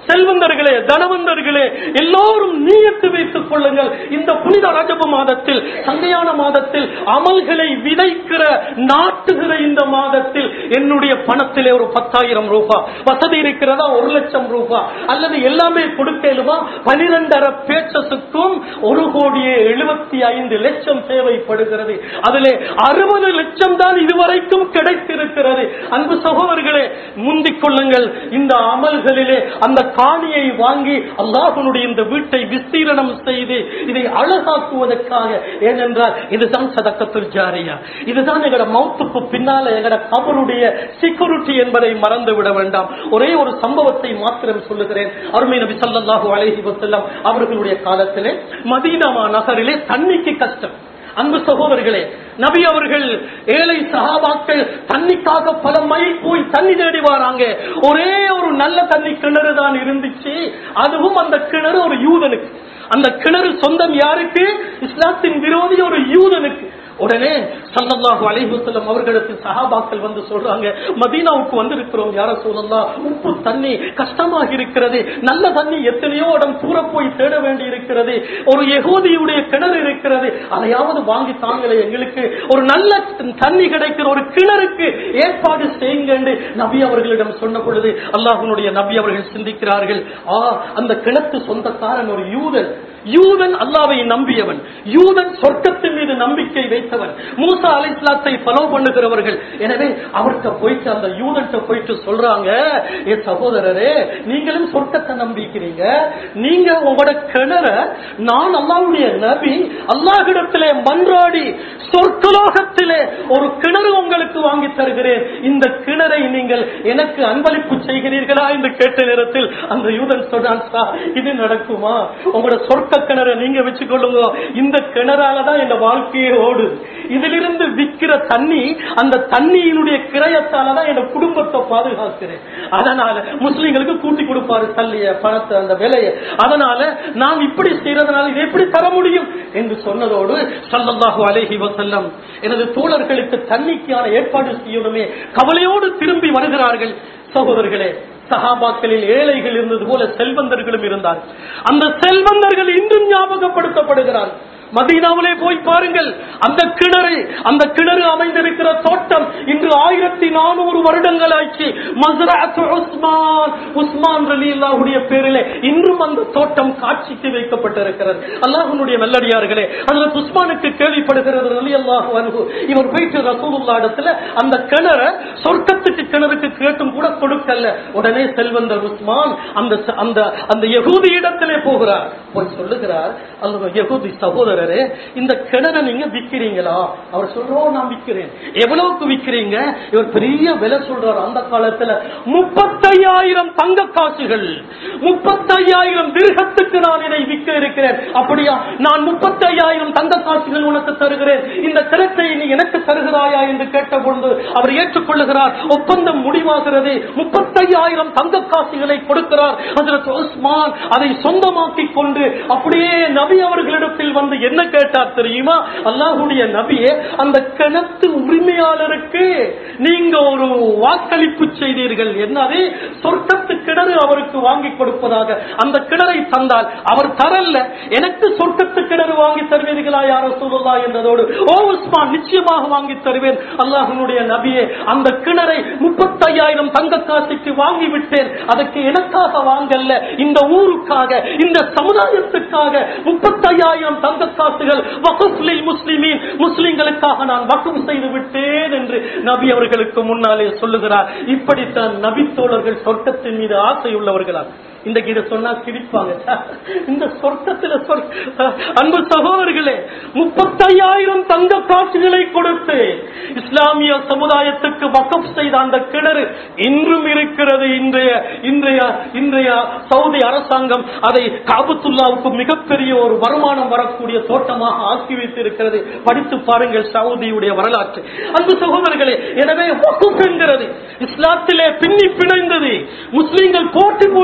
செல்வந்தர்களே தனவந்தர்களே எல்லோரும் நீயத்து வைத்துக் கொள்ளுங்கள் இந்த புனித ரஜப மாதத்தில் சந்தையான மாதத்தில் அமல்களை விதைக்கிற நாட்டுகிற இந்த மாதத்தில் என்னுடைய பணத்திலே ஒரு பத்தாயிரம் ரூபாய் வசதி இருக்கிறதா ஒரு லட்சம் ரூபாய் அல்லது எல்லாமே கொடுக்கலுமா பனிரெண்டரை பேச்சஸுக்கும் ஒரு கோடியே எழுபத்தி ஐந்து லட்சம் தேவைப்படுகிறது அதிலே அறுபது லட்சம் தான் இதுவரைக்கும் கிடைத்திருக்கிறது அன்பு சகோதரர்களே முந்திக் கொள்ளுங்கள் இந்த அமல்களிலே அந்த காணியை வாங்கி அல்லாஹனுடைய இந்த வீட்டை விஸ்தீரணம் செய்து இதை அழகாக்குவதற்காக ஏனென்றால் இதுதான் சதக்கத்துல் ஜாரியா இதுதான் எங்கட மௌத்துக்கு பின்னால எங்கட கபருடைய செக்யூரிட்டி என்பதை மறந்து விட வேண்டாம் ஒரே ஒரு சம்பவத்தை மாத்திரம் சொல்லுகிறேன் அருமை நபி ஸல்லல்லாஹு அலைஹி வஸல்லம் அவர்களுடைய காலத்திலே மதீனாமா நகரிலே தண்ணிக்கு கஷ்டம் அன்பு சகோதரர்களே நபி அவர்கள் ஏழை சகாபாக்கள் தண்ணிக்காக பல மைல் போய் தண்ணி தேடி வராங்க ஒரே ஒரு நல்ல தண்ணி கிணறு தான் இருந்துச்சு அதுவும் அந்த கிணறு ஒரு யூதனுக்கு அந்த கிணறு சொந்தம் யாருக்கு இஸ்லாத்தின் விரோதி ஒரு யூதனுக்கு உடனே சல்லல்லாஹு அலைஹி வஸல்லம் அவர்களுக்கு சஹாபாக்கள் வந்து சொல்றாங்க மதீனாவுக்கு வந்திருக்கிறோம் யார சொல்லலாம் உப்பு தண்ணி கஷ்டமாக இருக்கிறது நல்ல தண்ணி எத்தனையோ இடம் தூர போய் தேட வேண்டி இருக்கிறது ஒரு யகூதியுடைய கிணறு இருக்கிறது அதையாவது வாங்கி தாங்களே எங்களுக்கு ஒரு நல்ல தண்ணி கிடைக்கிற ஒரு கிணறுக்கு ஏற்பாடு செய்யுங்க என்று நபி அவர்களிடம் சொன்ன பொழுது அல்லாஹ்வுடைய நபி அவர்கள் சிந்திக்கிறார்கள் ஆ அந்த கிணத்து சொந்தக்காரன் ஒரு யூதன் யூதன் அல்லாவை நம்பியவன் யூதன் சொர்க்கத்தின் மீது நம்பிக்கை வைத்தவன் மூசா அலை இஸ்லாத்தை ஃபாலோ பண்ணுகிறவர்கள் எனவே அவர்கிட்ட போயிட்டு அந்த யூதன்ட்ட போயிட்டு சொல்றாங்க ஏ சகோதரரே நீங்களும் சொர்க்கத்தை நம்பிக்கிறீங்க நீங்க உங்களோட கிணற நான் அல்லாவுடைய நபி அல்லாஹிடத்திலே மன்றாடி சொர்க்கலோகத்திலே ஒரு கிணறு உங்களுக்கு வாங்கி தருகிறேன் இந்த கிணறை நீங்கள் எனக்கு அன்பளிப்பு செய்கிறீர்களா என்று கேட்ட நேரத்தில் அந்த யூதன் சொன்னான் "சார், இது நடக்குமா உங்களோட சொர்க்க கிணறை நீங்க வச்சுக்கொள்ளுங்க இந்த கிணறால தான் இந்த வாழ்க்கையே ஓடுது இதிலிருந்து விற்கிற தண்ணி அந்த தண்ணியினுடைய கிரயத்தால தான் என் குடும்பத்தை பாதுகாக்கிறேன் அதனால முஸ்லிம்களுக்கு கூட்டி கொடுப்பாரு தள்ளிய பணத்தை அந்த விலையை அதனால நான் இப்படி செய்யறதுனால இதை எப்படி தர முடியும் என்று சொன்னதோடு சல்லல்லாஹு அலைஹி வஸல்லம் எனது தோழர்களுக்கு தண்ணிக்கான ஏற்பாடு செய்யணுமே கவலையோடு திரும்பி வருகிறார்கள் சகோதரர்களே சஹாபாக்களில் ஏழைகள் இருந்தது போல செல்வந்தர்களும் இருந்தார் அந்த செல்வந்தர்கள் இன்றும் ஞாபகப்படுத்தப்படுகிறார் மதீனாவிலே போய் பாருங்கள் அந்த கிணறு அந்த கிணறு அமைந்திருக்கிற தோட்டம் இன்று ஆயிரத்தி நானூறு வருடங்கள் ஆச்சு மஸ்ரஅத்து உஸ்மான் உஸ்மான் ரலியல்லாஹுடைய பேரிலே இன்றும் அந்த தோட்டம் காட்சிக்கு வைக்கப்பட்டிருக்கிறது அல்லாஹ்வுடைய நல்லடியார்களே அதுல உஸ்மானுக்கு கேள்விப்படுகிறது ரலியல்லாஹு அன்ஹு இவர் போயிட்டு ரசூலுல்லாஹ் இடத்துல அந்த கிணற சொர்க்கத்துக்கு கிணறுக்கு கேட்டும் கூட கொடுக்கல உடனே செல்வந்தர் உஸ்மான் அந்த அந்த அந்த யகூதி இடத்திலே போகிறார் போய் சொல்லுகிறார் அந்த யகூதி சகோதரரே இந்த கிணற நீங்க விக்கிறீங்களா அவர் சொல்றோம் நான் விக்கிறேன் எவ்வளவுக்கு விக்கிறீங்க இவர் பெரிய விலை சொல்றார் அந்த காலத்துல முப்பத்தையாயிரம் தங்க காசுகள் முப்பத்தையாயிரம் திருகத்துக்கு நான் இதை விற்க இருக்கிறேன் அப்படியா நான் முப்பத்தையாயிரம் தங்க காசுகள் உனக்கு தருகிறேன் இந்த கிணத்தை நீ எனக்கு தருகிறாயா என்று கேட்ட பொழுது அவர் ஏற்றுக்கொள்ளுகிறார் ஒப்பந்தம் முடிவாகிறது முப்பத்தையாயிரம் தங்க காசுகளை கொடுக்கிறார் ஹஜரத் உஸ்மான் அதை சொந்தமாக்கிக் கொண்டு அப்படியே நபி அவர்களிடத்தில் வந்து என்ன கேட்டார் தெரியுமா அல்லாஹுடைய நபியே அந்த கிணத்து உரிமையாளருக்கு நீங்க ஒரு வாக்களிப்பு செய்தீர்கள் என்னது சொர்க்கத்து கிணறு அவருக்கு வாங்கி கொடுப்பதாக அந்த கிணறை தந்தால் அவர் தரல எனக்கு சொர்க்கத்து கிணறு வாங்கி தருவீர்களா யார சொல்லலா என்றதோடு ஓ உஸ்மான் நிச்சயமாக வாங்கி தருவேன் அல்லாஹனுடைய நபியே அந்த கிணறை முப்பத்தையாயிரம் தங்க காசுக்கு வாங்கி விட்டேன் அதற்கு எனக்காக வாங்கல்ல இந்த ஊருக்காக இந்த சமுதாயத்துக்காக முப்பத்தையாயிரம் தங்க காசுகள் வகுஃப்லில் முஸ்லிமீன் முஸ்லிம்களுக்காக நான் வகுப்பு செய்து விட்டேன் என்று நபி அவர்களுக்கு முன்னாலே சொல்லுகிறார் இப்படித்தான் நபி தோழர்கள் சொர்க்கத்தின் மீது ஆசை உள்ளவர்களா இந்த இதை சொன்னா சிரிப்பாங்க இந்த சொர்க்கத்துல சொர்க்க- அன்பு சகோதரர்களே முப்பத்தையாயிரம் தங்க காசுகளை கொடுத்து இஸ்லாமிய சமுதாயத்துக்கு வக்கப் செய்த அந்த கிணறு இன்றும் இருக்கிறது இன்றைய இன்றைய இன்றைய சவுதி அரசாங்கம் அதை காபத்துல்லாவுக்கு மிகப்பெரிய ஒரு வருமானம் வரக்கூடிய தோட்டமாக ஆக்கி வைத்திருக்கிறது படித்து பாருங்கள் சவுதியுடைய வரலாற்று அன்பு சகோதரர்களே எனவே வகுப் என்கிறது இஸ்லாத்திலே பின்னி பிணைந்தது முஸ்லிம்கள் போட்டி போட்டுக் கொண்டு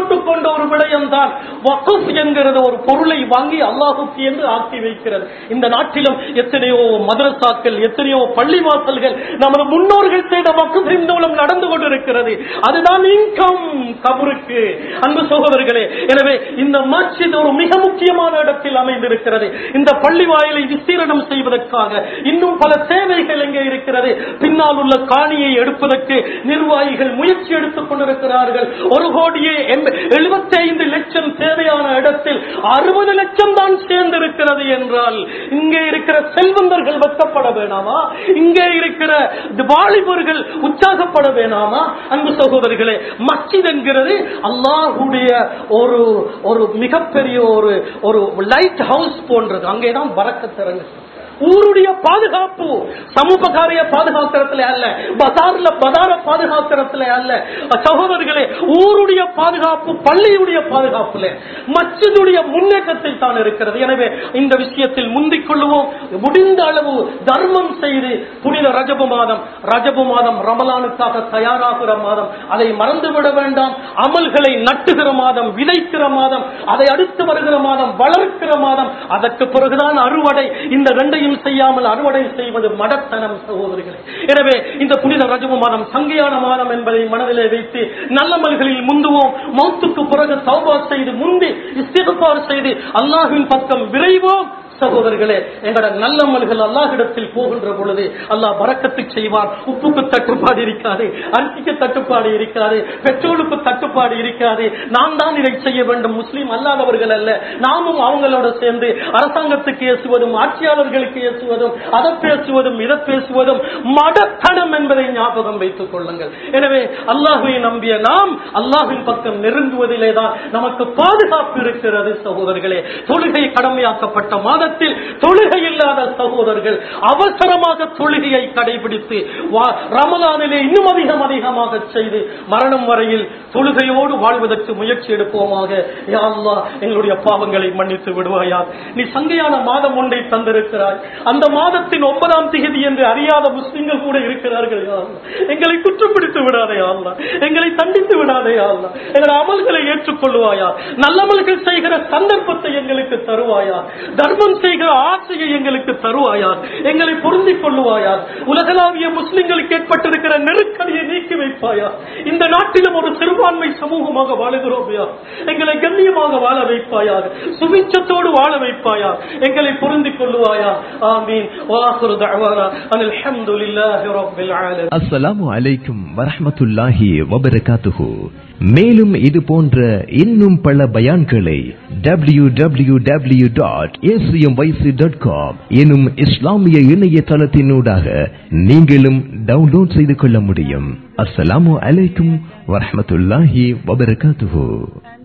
ஒரு விடயம் தான் வகுப் என்கிறது ஒரு பொருளை வாங்கி அல்லாஹுக்கு என்று ஆக்கி வைக்கிறது இந்த நாட்டிலும் எத்தனையோ மதரசாக்கள் எத்தனையோ பள்ளி வாசல்கள் நமது முன்னோர்கள் செய்த வகுப்பின் மூலம் நடந்து கொண்டிருக்கிறது அதுதான் இன்கம் கபருக்கு அன்பு சகோதரர்களே எனவே இந்த மஸ்ஜித் ஒரு மிக முக்கியமான இடத்தில் அமைந்திருக்கிறது இந்த பள்ளி வாயிலை விஸ்தீரணம் செய்வதற்காக இன்னும் பல தேவைகள் எங்கே இருக்கிறது பின்னால் உள்ள காணியை எடுப்பதற்கு நிர்வாகிகள் முயற்சி எடுத்துக் கொண்டிருக்கிறார்கள் ஒரு கோடியே எழுபத்தி ஐந்து லட்சம் தேவையான இடத்தில் அறுபது லட்சம் தான் சேர்ந்திருக்கிறது என்றால் இங்கே இருக்கிற செல்வந்தர்கள் வெட்கப்பட வேணாமா இங்கே இருக்கிற வாலிபர்கள் உற்சாகப்பட வேணாமா அன்பு சகோதரர்களே மஸ்ஜித் என்கிறது அல்லாஹுடைய ஒரு ஒரு மிகப்பெரிய ஒரு ஒரு லைட் ஹவுஸ் போன்றது அங்கேதான் வரக்கத்திறங்கு ஊருடைய பாதுகாப்பு சமூக காரிய பாதுகாக்கிறதுல அல்ல பசார்ல பதார பாதுகாக்கிறதுல அல்ல சகோதரர்களே ஊருடைய பாதுகாப்பு பள்ளியுடைய பாதுகாப்புல மச்சதுடைய முன்னேற்றத்தில் தான் இருக்கிறது எனவே இந்த விஷயத்தில் முந்திக் கொள்ளுவோம் முடிந்த அளவு தர்மம் செய்து புனித ரஜபு மாதம் ரஜபு மாதம் ரமலானுக்காக தயாராகிற மாதம் அதை மறந்துவிட வேண்டாம் அமல்களை நட்டுகிற மாதம் விதைக்கிற மாதம் அதை அடுத்து வருகிற மாதம் வளர்க்கிற மாதம் அதற்கு பிறகுதான் அறுவடை இந்த ரெண்டையும் செய்யாமல் அறுவடை செய்வது மடத்தனம் சகோதரிகளே எனவே இந்த புனித ரஜபு மாதம் சங்கையான மாதம் என்பதை மனதிலே வைத்து நல்லமல்களில் முந்துவோம் மௌத்துக்கு பிறகு சௌபா செய்து முந்தி இஸ்திகபார் செய்து அல்லாஹ்வின் பக்கம் விரைவோம் சகோதரர்களே எங்களோட நல்லமல்கள் அல்லாஹிடத்தில் போகின்ற பொழுது அல்லாஹ் வரக்கத்து செய்வார் உப்புக்கு தட்டுப்பாடு இருக்காது அரிசிக்கு தட்டுப்பாடு இருக்காது பெட்ரோலுக்கு தட்டுப்பாடு இருக்காது நாம் தான் இதை செய்ய வேண்டும் முஸ்லீம் அல்லாதவர்கள் அல்ல நாமும் அவங்களோட சேர்ந்து அரசாங்கத்துக்கு ஏசுவதும் ஆட்சியாளர்களுக்கு ஏசுவதும் அதை பேசுவதும் இதை பேசுவதும் மடத்தனம் என்பதை ஞாபகம் வைத்துக் கொள்ளுங்கள் எனவே அல்லாஹுவை நம்பிய நாம் அல்லாஹின் பக்கம் நெருங்குவதிலே தான் நமக்கு பாதுகாப்பு இருக்கிறது சகோதரர்களே தொழுகை கடமையாக்கப்பட்ட மாதத்தில் தொழுகை இல்லாத சகோதரர்கள் அவசரமாக தொழுகையை கடைபிடித்து வா- ரமலானிலே இன்னும் அதிகம் அதிகமாக செய்து மரணம் வரையில் தொழுகையோடு வாழ்வதற்கு முயற்சி எடுப்போமாக யா அல்லாஹ் எங்களுடைய பாவங்களை மன்னித்து விடுவாயா நீ சங்கையான மாதம் ஒன்றை தந்திருக்கிறாய் அந்த மாதத்தின் ஒன்பதாம் தேதி என்று அறியாத முஸ்லிம்கள் கூட இருக்கிறார்கள் யா அல்லாஹ். எங்களை குற்றப்பிடித்து விடாதே யா அல்லாஹ். எங்களை தண்டித்து விடாதே யா அல்லாஹ். எங்கள் அமல்களை ஏற்றுக்கொள்வாயா நல்லமல்கள் செய்கிற சந்தர்ப்பத்தை எங்களுக்கு தருவாயா தர்மம் செய்கிற ஆசையை எங்களுக்கு தருவாயா எங்களை பொருந்திக் கொள்ளுவாயா உலகளாவிய முஸ்லிம்களுக்கு ஏற்பட்டிருக்கிற நெருக்கடியை நீக்கி வைப்பாயா இந்த நாட்டிலும் ஒரு சிறுபான்மை சமூகமாக வாழுகிறோம் யா எங்களை கண்ணியமாக வாழ வைப்பாயாக சுபிச்சத்தோடு வாழ வைப்பாயா எங்களை பொருந்திக் கொள்ளுவாயா ஆமீன் வாஹுரு தஅவானா அனில் ஹம்துலில்லாஹி ரப்பில் ஆலமீன் அஸ்ஸலாமு அலைக்கும் வரஹ்மத்துல்லாஹி வபரகாத்துஹு மேலும் இது போன்ற இன்னும் பல பயான்களை W W W dot dot com எனும் இஸ்லாமிய இணையதளத்தினூடாக நீங்களும் டவுன்லோட் செய்து கொள்ள முடியும் அஸ்ஸலாமு அலைக்கும் வரஹ்மத்துல்லாஹி வபரகாத்துஹு